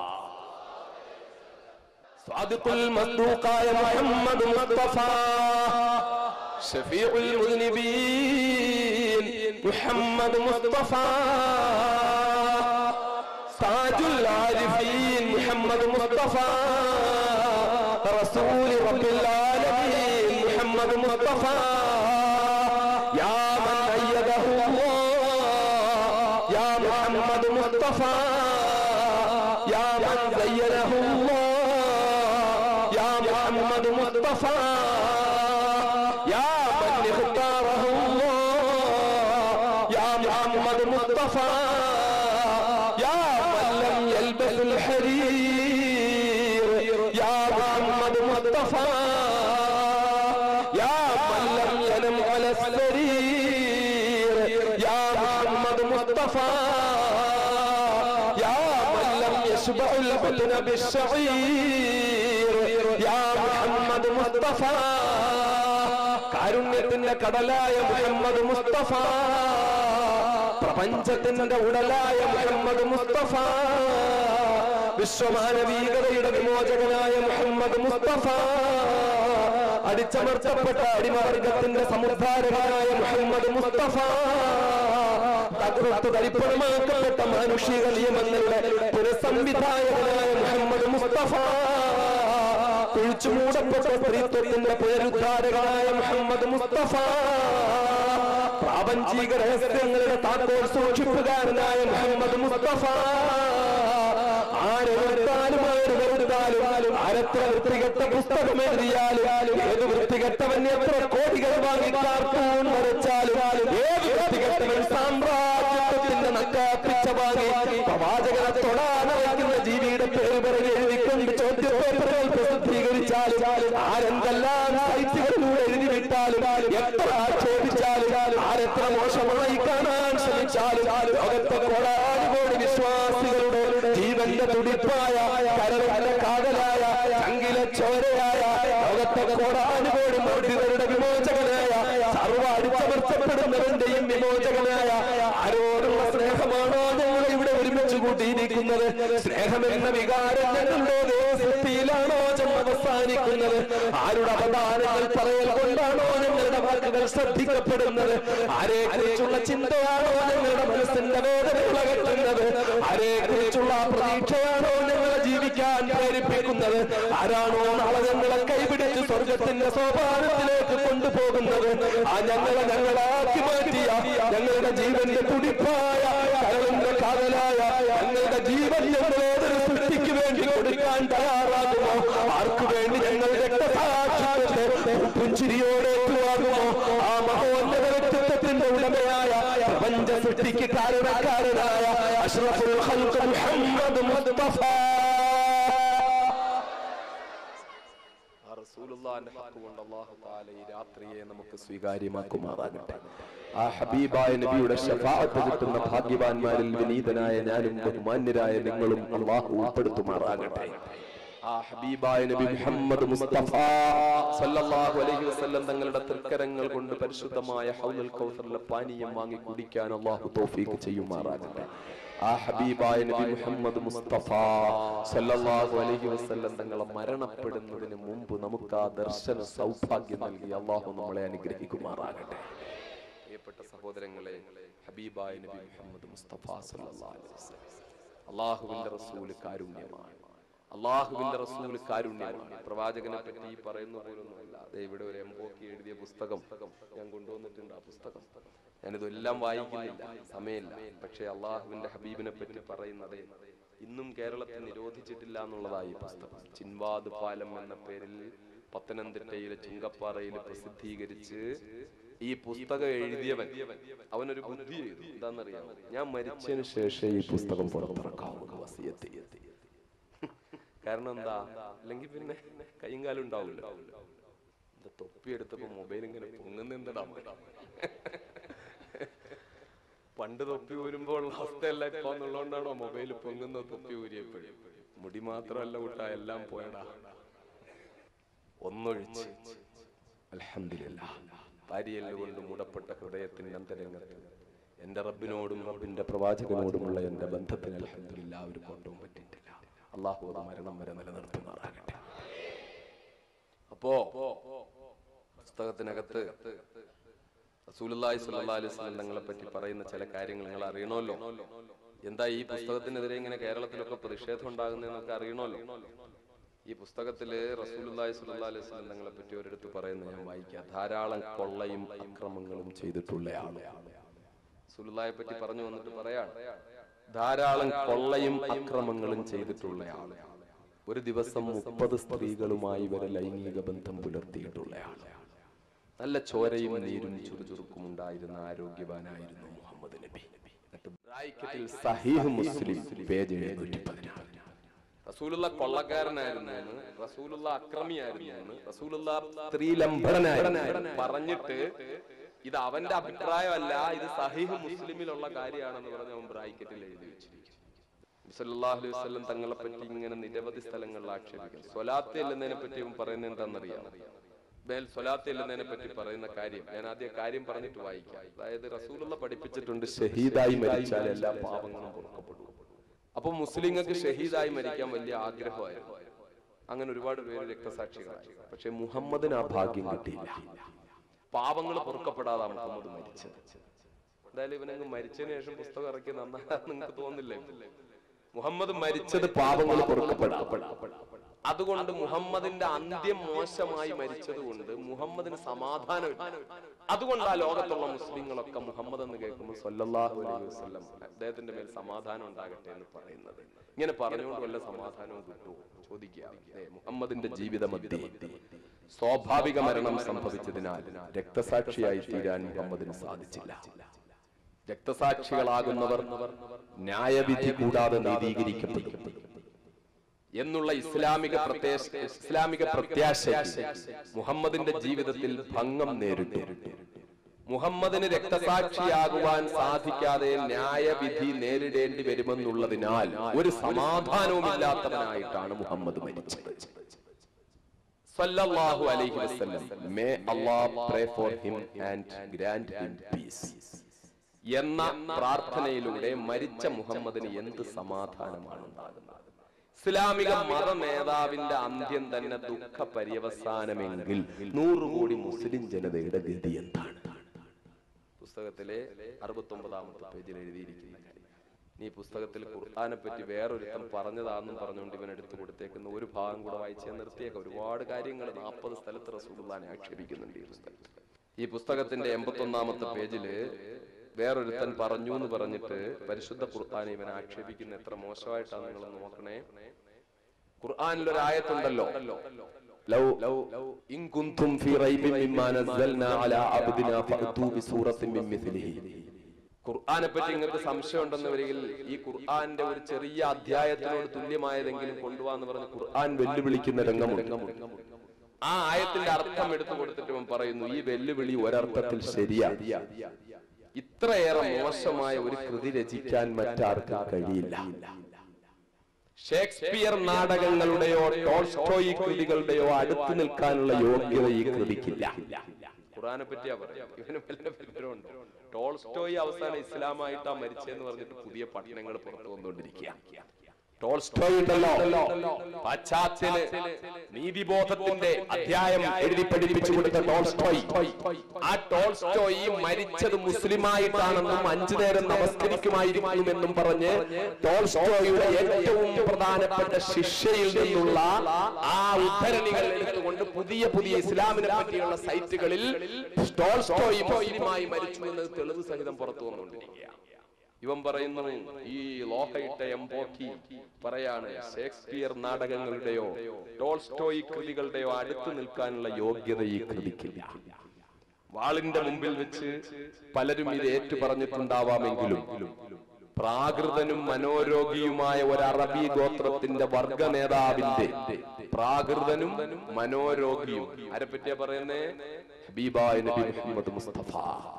സാദിഖുൽ മസ്ദൂഖായ മുഹമ്മദ് മുസ്തഫ ഷഫീഉൽ മുദ്നിബീൻ മുഹമ്മദ് മുസ്തഫ താജുൽ ആരിഫീൻ മുഹമ്മദ് മുസ്തഫ റസൂൽ റബ്ബിൽ ആലമീൻ മുഹമ്മദ് മുസ്തഫ യാ മൻ അയ്യദഹു അല്ലാഹ് യാ മുഹമ്മദ് മുസ്തഫ യാ മൻ സയ്യദഹു അല്ലാഹ് യാ മുഹമ്മദ് മുസ്തഫ يا من اختاره الله يا محمد مصطفى يا من لم يلبس الحرير يا محمد مصطفى يا من لم ينم على السرير يا محمد مصطفى يا من لم يشبع البطن بالشعير يا محمد مصطفى കാരുണ്യത്തിന്റെ കടലായ മുഹമ്മദ് മുസ്തഫ പ്രപഞ്ചത്തിന്റെ ഉടലായ മുഹമ്മദ് മുസ്തഫ വിശ്വമാനവീകതയുടെ വിമോചകനായ മുഹമ്മദ് മുസ്തഫ അടിച്ചമർത്തപ്പെട്ട അടിമവർഗത്തിന്റെ സമുദ്ധാരകനായ മുഹമ്മദ് മുസ്തഫ തകർത്തു തരിപ്പണമാക്കപ്പെട്ട മാനുഷിക നിയമങ്ങളുടെ പുനഃസംവിധായകനായ മുഹമ്മദ് മുസ്തഫ കുഴിച്ചു മൂടപ്പെട്ട സ്ത്രീത്വത്തിന്റെ പുനരുദ്ധാരകനായ മുഹമ്മദ് മുസ്തഫ പ്രാപഞ്ചിക രഹസ്യങ്ങളുടെ താക്കോൽ സൂക്ഷിപ്പുകാരനായ മുഹമ്മദ് മുസ്തഫ ആരെ വെറുത്താലും ആര് വെറുത്താലും ആരെത്ര വൃത്തികെട്ട പുസ്തകം എഴുതിയാലും ഏത് വൃത്തികെട്ടവൻ എത്ര കോടികൾ വാങ്ങി കാർട്ടൂൺ വരച്ചാലും ഏത് വൃത്തികെട്ടവൻ സാമ്രാജ്യത്വത്തിന്റെ നക്കാപ്പിച്ച വാങ്ങി പ്രവാചകനെ തൊടാതെ വയ്ക്കുന്ന ജീവിയുടെ പേര് പറഞ്ഞ് എഴുതിക്കൊണ്ട് ചോദ്യപേപ്പറുകൾ പ്രസിദ്ധീകരിച്ചാലും ആരെന്തെല്ലാം സാഹിത്യങ്ങളിലൂടെ എഴുതി വിട്ടാലും എത്ര ആക്ഷേപിച്ചാലും ആരെത്ര മോശമായി കാണാൻ ശ്രമിച്ചാലും ലോകത്തെ കോടാനുകോടി വിശ്വാസികളുടെ ജീവന്റെ തുടിപ്പായ കരളിന്റെ കാതലായ ചങ്കിലെ ചോരയായ ലോകത്തെ കോടാനുകോടി മൗഢ്യതരുടെ വിമോചകനായ സർവ അടിച്ചമർത്തപ്പെടുന്നവന്റെയും വിമോചകനായ ആരോടുള്ള സ്നേഹമാണോ ഞങ്ങൾ ഇവിടെ ഒരുമിച്ച് കൂട്ടിയിരിക്കുന്നത് സ്നേഹമെന്ന വികാരം ഞങ്ങളുടെ സൃഷ്ടിയിലാണോ ജന്മ അവസാനിക്കുന്നത് ആരുടെ അവതാരങ്ങൾ പറയൽ കൊണ്ടാണോ ഞങ്ങളുടെ വാക്കുകൾ ശ്രദ്ധിക്കപ്പെടുന്നത് ആരെ കുറിച്ചുള്ള ചിന്തയാണോ ഞങ്ങളുടെ മനസ്സിന്റെ വേദന ഉളകറ്റുന്നത് ആരെ കുറിച്ചുള്ള പ്രതീക്ഷയാണോ ഞങ്ങളെ ജീവിക്കാൻ പ്രേരിപ്പിക്കുന്നത് ആരാണോ നാളെ ഞങ്ങളെ കൈപിടിച്ച് സ്വർഗത്തിന്റെ സോപാനത്തിലേക്ക് കൊണ്ടുപോകുന്നത് ആ ഞങ്ങളെ ഞങ്ങളാക്കി മാറ്റിയ ഞങ്ങളുടെ ജീവന്റെ തുടിപ്പായ കരളിന്റെ കാതലായ ഞങ്ങളുടെ ജീവൻ ഞങ്ങളേതൊരു സൃഷ്ടിക്ക് വേണ്ടി കൊടുക്കാൻ തയ്യാറാകുമോ ആർക്കു വേണ്ടി ഞങ്ങൾ രക്തസാക്ഷിത്വത്തെ പുഞ്ചിരിയോടെ ഏറ്റുവാകുമോ ആ മഹോന്നത വ്യക്തിത്വത്തിന്റെ ഉടമയായ പ്രപഞ്ച സൃഷ്ടിക്ക് കാരണക്കാരനായ അഷ്റഫുൽ ഖൽഖ് മുഹമ്മദ് മുസ്തഫ ആ റസൂലുള്ള റസൂലുള്ളാന്റെ ഹക്ക് കൊണ്ട് അല്ലാഹു തആല ഈ രാത്രിയെ നമുക്ക് സ്വീകാര്യമാക്കുമാറാകട്ടെ ആ ഹബീബായ നബിയുടെ ശഫാഅത്ത് കിട്ടുന്ന ഭാഗ്യവാന്മാരിൽ വിനീതനായ ഞാനും ബഹുമാന്യരായ നിങ്ങളും അല്ലാഹു ഉൾപ്പെടുത്തുമാറാകട്ടെ ആ ഹബീബായ നബി മുഹമ്മദ് മുസ്തഫ സല്ലല്ലാഹു അലൈഹി വസല്ലം തങ്ങളുടെ തൃക്കരങ്ങൾ കൊണ്ട് പരിശുദ്ധമായ ഹൗലുൽ കൗസറിലെ പാനീയം വാങ്ങി കുടിക്കാൻ അല്ലാഹു തൗഫീഖ് ചെയ്യുമാറാകട്ടെ ആ ഹബീബായ നബി മുഹമ്മദ് മുസ്തഫ സല്ലല്ലാഹു അലൈഹി വസല്ലം തങ്ങളെ മരണപ്പെടുന്നതിന് മുമ്പ് നമുക്ക് ആ ദർശന സൗഭാഗ്യം നൽകി അല്ലാഹു നമ്മളെ അനുഗ്രഹിക്കുമാറാകട്ടെ പ്രിയപ്പെട്ട സഹോദരങ്ങളെ ഹബീബായ നബി മുഹമ്മദ് മുസ്തഫ സല്ലല്ലാഹു അലൈഹി വസല്ലം അള്ളാഹുവിന്റെ റസൂല് കാരുണ്യമാണ് അള്ളാഹുവിന്റെ റസൂല് കാരുണ്യമാണ് പ്രവാചകനെ പറ്റി പറയുന്ന പോലൊന്നുമല്ല അതെ ഇവിടെ ഒരു എംബോക്കി എഴുതിയ പുസ്തകം ഞാൻ കൊണ്ടുവന്നിട്ടുണ്ട് ആ പുസ്തകം ഞാനിതെല്ലാം വായിക്കുന്നില്ല സമയമില്ല പക്ഷേ അള്ളാഹുവിന്റെ ഹബീബിനെ പറ്റി പറയുന്നത് ഇന്നും കേരളത്തിൽ നിരോധിച്ചിട്ടില്ല എന്നുള്ളതായി ഈ പുസ്തകം ചിൻവാദ് പാലം എന്ന പേരിൽ പത്തനംതിട്ടയിലെ ചുങ്കപ്പാറയിൽ പ്രസിദ്ധീകരിച്ച് ഈ പുസ്തകം എഴുതിയവൻ അവനൊരു ബുദ്ധി ചെയ്തു എന്താണെന്നറിയാമോ ഞാൻ മരിച്ചതിന് ശേഷം ഈ പുസ്തകം പുറത്തിറക്കാവുന്ന വസിയത്ത് ചെയ്തു. കാരണം എന്താ അല്ലെങ്കിൽ പിന്നെ കൈയും കാലും ഉണ്ടാവില്ല എന്താ തൊപ്പി എടുത്തപ്പോ മൊബൈൽ ഇങ്ങനെ പൊങ്ങുന്ന എന്താ പണ്ട് തൊപ്പി ഊരുമ്പോ ഉള്ള അവസ്ഥയല്ല ഇപ്പൊ എന്നുള്ളതുകൊണ്ടാണോ മൊബൈൽ പൊങ്ങുന്ന തൊപ്പി ഊരിയപ്പോഴും മുടി മാത്രമല്ല കൂട്ടാ എല്ലാം പോയടാ ഒന്നൊഴിച്ച് അൽഹംദുലില്ലാ ഭാര്യയല്ല കൊണ്ട് മൂടപ്പെട്ട ഹൃദയത്തിന്റെ അന്തരംഗത്ത് എന്റെ റബ്ബിനോടും റബ്ബിന്റെ പ്രവാചകനോടുമുള്ള എന്റെ ബന്ധത്തിന് അൽഹംദുലില്ല ഒരു കോട്ടവും പറ്റിയിട്ടില്ല അള്ളാഹു അത് മരണം വരെ നിലനിർത്തുമാറാകട്ടെ അപ്പോ പുസ്തകത്തിനകത്ത് റസൂലുള്ളാഹി സ്വല്ലല്ലാഹു അലൈഹി വസല്ലം തങ്ങളെ പറ്റി പറയുന്ന ചില കാര്യങ്ങൾ നിങ്ങൾ അറിയണമല്ലോ എന്താ ഈ പുസ്തകത്തിനെതിരെ ഇങ്ങനെ കേരളത്തിലൊക്കെ പ്രതിഷേധം ഉണ്ടാകുന്നതെന്നൊക്കെ അറിയണമല്ലോ ഈ പുസ്തകത്തില് റസൂലുള്ളാഹി സ്വല്ലല്ലാഹു അലൈഹി വസല്ലം തങ്ങളെ പറ്റി ഒരിടത്ത് പറയുന്നത് ഞാൻ വായിക്കാം ധാരാളം കൊള്ളയും അക്രമങ്ങളും ചെയ്തിട്ടുള്ള ആളാണ് റസൂലുള്ളാഹിയെ പറ്റി പറഞ്ഞു വന്നിട്ട് പറയാണ് ധാരാളം കൊള്ളയും അക്രമങ്ങളും ചെയ്തിട്ടുള്ള ആള് ഒരു ദിവസം മുപ്പത് സ്ത്രീകളുമായി വരെ ലൈംഗിക ബന്ധം പുലർത്തിയിട്ടുള്ള ആള് നല്ല ചോരയും നീരും ചുറുചുറുക്കും ഉണ്ടായിരുന്ന ആരോഗ്യവാനായിരുന്നു മുഹമ്മദ് നബി എന്നിട്ട് ബ്രാക്കറ്റിൽ സഹീഹ് മുസ്ലിം പേജ് എഴുന്നൂറ്റി പതിനാറ് റസൂലുള്ള കൊള്ളക്കാരനായിരുന്നു എന്ന്, റസൂലുള്ള അക്രമിയായിരുന്നു എന്ന്, റസൂലുള്ള സ്ത്രീലംബടനായിരുന്നു പറഞ്ഞിട്ട് ഇത് അവന്റെ അഭിപ്രായമല്ല ഇത് സഹീഹ് മുസ്ലിമിലുള്ള കാര്യമാണെന്ന് പറഞ്ഞ് അവൻ ബ്രാക്കറ്റിൽ എഴുതി വെച്ചിരിക്കും സല്ലല്ലാഹു അലൈഹി വസല്ലം തങ്ങളെ പറ്റി ഇങ്ങനെ നിരവധി സ്ഥലങ്ങളിൽ ആക്ഷേപിക്കുന്നു സ്വലാത്ത് ചെല്ലുന്നതിനെ പറ്റി അവൻ പറയുന്നത് എന്താണെന്നറിയാം മേൽ സ്വലാത്ത് ചെല്ലുന്നതിനെ പറ്റി പറയുന്ന കാര്യം ഞാൻ ആദ്യം കാര്യം പറഞ്ഞിട്ട് വായിക്കാം അതായത് റസൂലുള്ള പഠിപ്പിച്ചിട്ടുണ്ട് ഷഹീദായി മരിച്ചാൽ എല്ലാ പാപങ്ങളും പൊറുക്കപ്പെടും അപ്പൊ മുസ്ലിങ്ങൾക്ക് ഷഹീദായി മരിക്കാൻ വലിയ ആഗ്രഹമായിരുന്നു അങ്ങനെ ഒരുപാട് പേര് രക്തസാക്ഷികളായി പക്ഷെ മുഹമ്മദിന് ആ ഭാഗ്യം കിട്ടിയില്ല പാപങ്ങൾ പൊറുക്കപ്പെടാതെ മുഹമ്മദ് മരിച്ചത് എന്തായാലും ഇവനങ്ങ് മരിച്ചതിന് ശേഷം പുസ്തകം ഇറക്കി നന്നാണെന്ന് നിങ്ങൾക്ക് തോന്നില്ലേ മുഹമ്മദ് മരിച്ചത് പാപങ്ങൾ പൊറുക്കപ്പെടാം അതുകൊണ്ട് മുഹമ്മദിന്റെ അന്ത്യം മോശമായി മരിച്ചത് കൊണ്ട് മുഹമ്മദിന് സമാധാനമില്ല അതുകൊണ്ട് ആ ലോകത്തുള്ള മുസ്ലിങ്ങളൊക്കെ മുഹമ്മദ് എന്ന് കേൾക്കുമ്പോൾ സല്ലല്ലാഹു അലൈഹി വസല്ലം അദ്ദേഹത്തിന്റെ മേൽ സമാധാനം ഉണ്ടാകട്ടെ എന്ന് പറയുന്നത് ഇങ്ങനെ പറഞ്ഞുകൊണ്ട് വല്ല സമാധാനവും കിട്ടുമോ ചോദിക്കുക ദേ, മുഹമ്മദിന്റെ ജീവിത മധ്യേ സ്വാഭാവിക മരണം സംഭവിച്ചതിനാൽ രക്തസാക്ഷിയായി തീരാൻ മുഹമ്മദിന് സാധിച്ചില്ല രക്തസാക്ഷികളാകുന്നവർ ന്യായവിധി കൂടാതെ നീതീകരിക്കപ്പെടും എന്നുള്ള ഇസ്ലാമിക പ്രത്യാശ ഇസ്ലാമിക പ്രത്യാശ മുഹമ്മദിന്റെ ജീവിതത്തിൽ ഭംഗം നേരിട്ടു മുഹമ്മദിന് രക്തസാക്ഷിയാകുവാൻ സാധിക്കാതെ ന്യായവിധി നേരിടേണ്ടി വരുമെന്നുള്ളതിനാൽ ഒരു സമാധാനവുമില്ലാത്തവനായിട്ടാണ് മുഹമ്മദ് മരിച്ചത് സല്ലല്ലാഹു അലൈഹി വസല്ലം may Allah pray for him and grant him peace എന്ന പ്രാർത്ഥനയിലൂടെ മരിച്ച മുഹമ്മദിന് എന്ത് സമാധാനമാണ് ഉണ്ടാകുന്നത് ഇസ്ലാമിക മത നേതാവിന്റെ അന്ത്യം തന്നെ ദുഃഖ പര്യവസാനമെങ്കിൽ നൂറ് കോടി മുസ്ലിം ജനതയുടെ ഗതി എന്താണ് പുസ്തകത്തിലെ അറുപത്തി ഒമ്പതാമത്തെ പേജിൽ എഴുതിയിരിക്കുന്ന കാര്യം നീ പുസ്തകത്തിൽ ഖുർആനെ പറ്റി വേറൊരുത്തം പറഞ്ഞതാണെന്നും പറഞ്ഞുകൊണ്ട് ഇവൻ എടുത്തു കൊടുത്തേക്കുന്ന ഒരു ഭാഗം കൂടെ വായിച്ചാൽ നിർത്തിയേക്ക ഒരുപാട് കാര്യങ്ങൾ നാൽപ്പത് സ്ഥലത്ത് റസൂലുള്ളാനെ ആക്ഷേപിക്കുന്നുണ്ട് ഈ പുസ്തകത്തിൽ ഈ പുസ്തകത്തിന്റെ എൺപത്തി ഒന്നാമത്തെ പേജില് വേറൊരുത്തൻ പറഞ്ഞു എന്ന് പറഞ്ഞിട്ട് പരിശുദ്ധ ഖുർആനെ ഇവൻ ആക്ഷേപിക്കുന്ന എത്ര മോശമായിട്ടാണ് നിങ്ങൾ നോക്കണേ ഖുർആനിൽ ഒരു ആയത്തുണ്ടല്ലോ ലൗ ലൗ ഇൻ കുന്തും ഫീ റൈബിൻ മിമ്മാ നസ്സൽനാ അലാ അബ്ദിനാ ഫഅതൂ ബിസൂറത്തിൻ മിൻ മിസ്ലിഹി ഖുർആനെ പറ്റി നിങ്ങൾക്ക് സംശയം ഉണ്ടെന്ന് വരികിൽ ഈ ഖുർആന്റെ ഒരു ചെറിയ അധ്യായത്തിനോട് തുല്യമായതെങ്കിലും കൊണ്ടുപോകാന്ന് പറഞ്ഞ് ഖുർആൻ വെല്ലുവിളിക്കുന്ന രംഗമുണ്ട് ആ ആയത്തിന്റെ അർത്ഥം എടുത്തു കൊടുത്തിട്ട് അവൻ പറയുന്നു ഈ വെല്ലുവിളി ഒരർത്ഥത്തിൽ ശരിയാ ഇത്രയേറെ മോശമായ ഒരു കൃതി രചിക്കാൻ മറ്റാർക്കും കഴിയില്ല ഷേക്സ്പിയർ നാടകങ്ങളുടെയോ ടോൾസ്റ്റോയി കൃതികളുടെയോ അടുത്തു നിൽക്കാനുള്ള യോഗ്യത ഈ കൃതിക്കില്ല ഖുറാനെ പറ്റിയാ പറയാം ഇവന് വല്ല വിവരമുണ്ടോ ടോൾസ്റ്റോയി അവസാനം ഇസ്ലാമായിട്ടാ മരിച്ചെന്ന് പറഞ്ഞിട്ട് പുതിയ പഠനങ്ങൾ പുറത്തു വന്നുകൊണ്ടിരിക്കുക ടോൾസ്റ്റോയി ഉണ്ടല്ലോ പാശ്ചാത്യന് നീതിബോധത്തിന്റെ അധ്യായം എഴുതി പഠിപ്പിച്ചു കൊടുത്ത ടോൾസ്റ്റോയി ആ ടോൾസ്റ്റോയി മരിച്ചത് മുസ്ലിമായിട്ടാണെന്നും അഞ്ചു നേരം നമസ്കരിക്കുമായിരിക്കുമെന്നും പറഞ്ഞ് ടോൾസ്റ്റോയുടെ ഏറ്റവും പ്രധാനപ്പെട്ട ശിഷ്യയിൽ നിന്നുള്ള ആ ഉദ്ധരണികൾ എടുത്തുകൊണ്ട് പുതിയ പുതിയ ഇസ്ലാമിനെ പറ്റിയുള്ള സൈറ്റുകളിൽ ടോൾസ്റ്റോയി മുസ്ലിമായി മരിച്ചു എന്നത് തെളിവ് സഹിതം പുറത്തു വന്നുകൊണ്ടിരിക്കുകയാണ് ഇവൻ പറയുന്നു ഈ ലോഹയിട്ട എംപോക്കി പറയാണ് ഷേക്സ്പിയർ നാടകങ്ങളുടെയോ ടോൾസ്റ്റോയി കൃതികളുടെയോ അടുത്തു നിൽക്കാനുള്ള യോഗ്യത ഈ കൃതിക്കില്ല വാളിന്റെ മുമ്പിൽ വെച്ച് പലരും ഇത് ഏറ്റു പറഞ്ഞിട്ടുണ്ടാവാമെങ്കിലും പ്രാകൃതനും മനോരോഗിയുമായ ഒരു അറബി ഗോത്രത്തിന്റെ വർഗ നേതാവിന്റെ പ്രാകൃതനും മനോരോഗിയും ആരെ പറ്റിയാ പറയുന്നേ ഹബീബായ നബി മുഹമ്മദ് മുസ്തഫ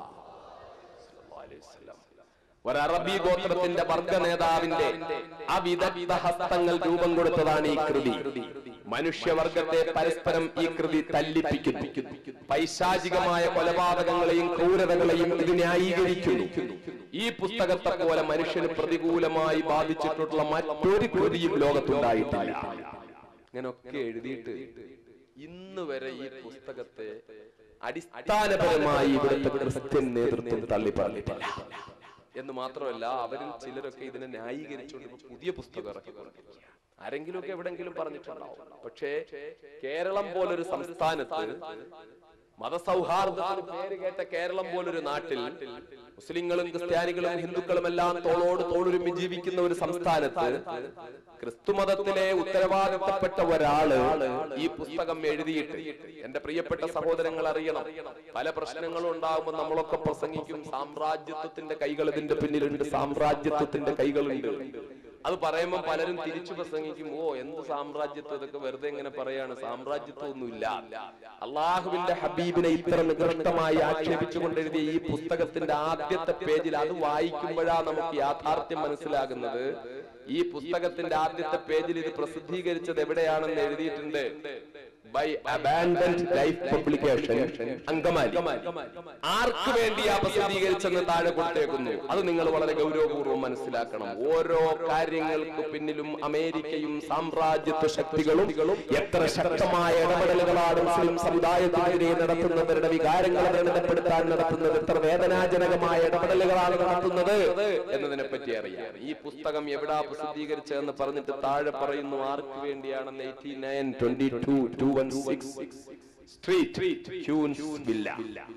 ഒരു അറബി ഗോത്രത്തിന്റെ വർഗ നേതാവിന്റെ അവിദഗ്ധ ഹസ്തങ്ങൾ രൂപം കൊടുത്തതാണ് ഈ കൃതി മനുഷ്യവർഗത്തെ പരസ്പരം ഈ കൃതി തല്ലിപ്പിക്കുന്നു പൈശാചികമായ കൊലപാതകങ്ങളെയും ക്രൂരതകളെയും ഇത് ന്യായീകരിക്കുന്നു ഈ പുസ്തകത്തെ പോലെ മനുഷ്യന് പ്രതികൂലമായി ബാധിച്ചിട്ടുള്ള മറ്റൊരു കൃതിയും ലോകത്തുണ്ടായിട്ടില്ല ഇങ്ങനൊക്കെ എഴുതിയിട്ട് ഇന്ന് വരെ ഈ പുസ്തകത്തെ അടിസ്ഥാനപരമായി ഇവിടുത്തെ ക്രിസ്ത്യൻ നേതൃത്വം തള്ളി പറഞ്ഞിട്ടില്ല എന്ന് മാത്രമല്ല അവരിൽ ചിലരൊക്കെ ഇതിനെ ന്യായീകരിച്ചുകൊണ്ട് ഇപ്പൊ പുതിയ പുസ്തകം ഇറക്കിക്കൊണ്ടിരിക്കുക ആരെങ്കിലും ഒക്കെ എവിടെങ്കിലും പറഞ്ഞിട്ടുണ്ടാവും പക്ഷേ കേരളം പോലൊരു സംസ്ഥാനത്ത് മതസൗഹാർദ്ദത്തിന് പേര് കേട്ട കേരളം പോലൊരു നാട്ടിൽ മുസ്ലിങ്ങളും ക്രിസ്ത്യാനികളും ഹിന്ദുക്കളും എല്ലാം തോളോട് തോളൊരുമി ജീവിക്കുന്ന ഒരു സംസ്ഥാനത്ത് ക്രിസ്തുമതത്തിലെ ഉത്തരവാദിത്തപ്പെട്ട ഒരാള് ഈ പുസ്തകം എഴുതിയിട്ട് എന്റെ പ്രിയപ്പെട്ട സഹോദരങ്ങൾ അറിയണം പല പ്രശ്നങ്ങളും ഉണ്ടാകുമ്പോൾ നമ്മളൊക്കെ പ്രസംഗിക്കും സാമ്രാജ്യത്വത്തിന്റെ കൈകൾ ഇതിന്റെ പിന്നിലുണ്ട് സാമ്രാജ്യത്വത്തിന്റെ കൈകളുണ്ട് അത് പറയുമ്പോൾ പലരും തിരിച്ചു പ്രസംഗിക്കും ഓ എന്ത് സാമ്രാജ്യത്വം ഇതൊക്കെ വെറുതെ ഇങ്ങനെ പറയാണ് സാമ്രാജ്യത്വം ഒന്നുമില്ല അള്ളാഹുവിന്റെ ഹബീബിനെ ഇത്ര നികൃഷ്ടമായി ആക്ഷേപിച്ചുകൊണ്ട് എഴുതിയ ഈ പുസ്തകത്തിന്റെ ആദ്യത്തെ പേജിൽ അത് വായിക്കുമ്പോഴാ നമുക്ക് യാഥാർത്ഥ്യം മനസ്സിലാകുന്നത് ഈ പുസ്തകത്തിന്റെ ആദ്യത്തെ പേജിൽ ഇത് പ്രസിദ്ധീകരിച്ചത് എവിടെയാണെന്ന് എഴുതിയിട്ടുണ്ട് by abandoned life publication Angamaly ആർക്ക് വേണ്ടിയാ പ്രസിദ്ധീകരിച്ചെന്ന് താഴെ കൊടുത്തേക്കുന്നു അത് നിങ്ങൾ വളരെ ഗൗരവപൂർവ്വം മനസ്സിലാക്കണം ഓരോ കാര്യങ്ങൾക്ക് പിന്നിലും അമേരിക്കയും സാമ്രാജ്യത്വ ശക്തികളും എത്ര ശക്തമായ ഇടപെടലുകളാണ് മുസ്ലിം സമുദായത്തിനെതിരെ നടത്തുന്നവരുടെ വികാരങ്ങളെ ദണ്ഡപ്പെടുത്താൻ നടത്തുന്നത് എത്ര വേദനാജനകമായ ഇടപെടലുകളാണ് നടത്തുന്നത് എന്നതിനെ പറ്റി അറിയാം ഈ പുസ്തകം എവിടാ പ്രസിദ്ധീകരിച്ചതെന്ന് പറഞ്ഞിട്ട് താഴെ പറയുന്നു ആർക്ക് വേണ്ടിയാണെന്ന് eighty nine twenty two two one six street Queens villa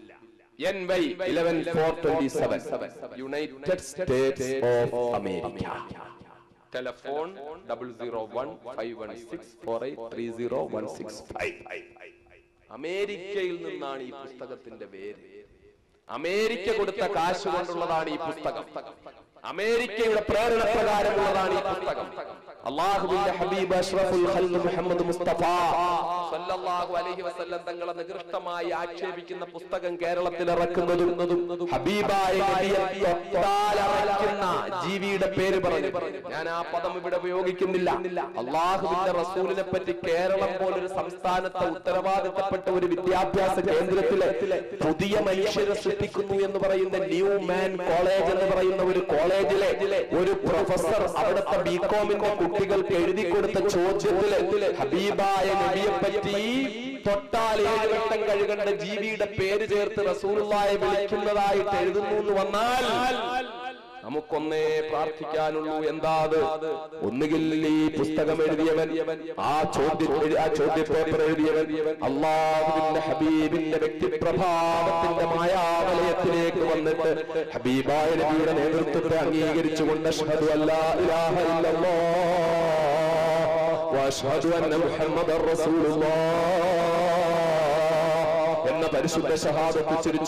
N Y eleven four twenty seven United States of America telephone double zero one five one six four eight three zero one six five അമേരിക്കയിൽ നിന്നാണ് ഈ പുസ്തകത്തിന്റെ പേര് America കൊടുത്ത കാശ് കൊണ്ടുള്ളതാണ് ഈ പുസ്തകം അമേരിക്കയുടെ പ്രേരണ പ്രകാരമുള്ളതാണ് ഈ പുസ്തകം അള്ളാഹുവിന്റെ ഹബീബ് അഷ്റഫുൽ ഖൽഖ് മുഹമ്മദ് മുസ്തഫ സല്ലല്ലാഹു അലൈഹി വസല്ലം തങ്ങളെ നികൃഷ്ടമായി ആക്ഷേപിക്കുന്ന പുസ്തകം കേരളത്തിൽ ഇറക്കുന്നതും ഹബീബായ നബിയെ തൊട്ടാൽ അറയ്ക്കുന്ന ജീവിയുടെ പേര് പറഞ്ഞു ഞാൻ ആ പദം ഇവിടെ ഉപയോഗിക്കുന്നില്ല അള്ളാഹുവിന്റെ റസൂലിനെ പറ്റി കേരളം പോലൊരു സംസ്ഥാനത്തെ ഉത്തരവാദിത്തപ്പെട്ട ഒരു വിദ്യാഭ്യാസ കേന്ദ്രത്തിലെ പുതിയ മനുഷ്യരെ സൃഷ്ടിക്കുന്നു എന്ന് പറയുന്ന ന്യൂ മാൻ കോളേജ് എന്ന് പറയുന്ന ഒരു കോളേജിലെ ഒരു പ്രൊഫസർ അവിടുത്തെ ബികോമിന്റെ കുട്ടികൾക്ക് എഴുതി കൊടുത്ത ചോദ്യത്തില് ഹബീബായ നബിയെ പറ്റി തൊട്ടാൽ ഏഴ് വട്ടം കഴുകേണ്ട ജീവിയുടെ പേര് ചേർത്ത് റസൂലുള്ളായെ വിളിക്കുന്നതായിട്ട് എഴുതുന്നു എന്ന് വന്നാൽ നമുക്കൊന്നേ പ്രാർത്ഥിക്കാനുള്ളൂ എന്താ അത് ഒന്നുകിൽ ഈ പുസ്തകം എഴുതിയവൻ ആ ചോദ്യ ആ ചോദ്യ പേപ്പർ എഴുതിയവൻ അള്ളാഹുവിന്റെ ഹബീബിന്റെ വ്യക്തിപ്രഭാവത്തിന്റെ മായാവലയത്തിലേക്ക് വന്നിട്ട് ഹബീബായ നബിയുടെ നേതൃത്വത്തെ അംഗീകരിച്ചുകൊണ്ട് അഷ്ഹദു അല്ലാ ഇലാഹ ഇല്ലല്ലാഹ് വഅഷ്ഹദു അന്ന മുഹമ്മദർ റസൂലുള്ളാഹ് എന്ന പരിശുദ്ധ ഷഹാദത്ത്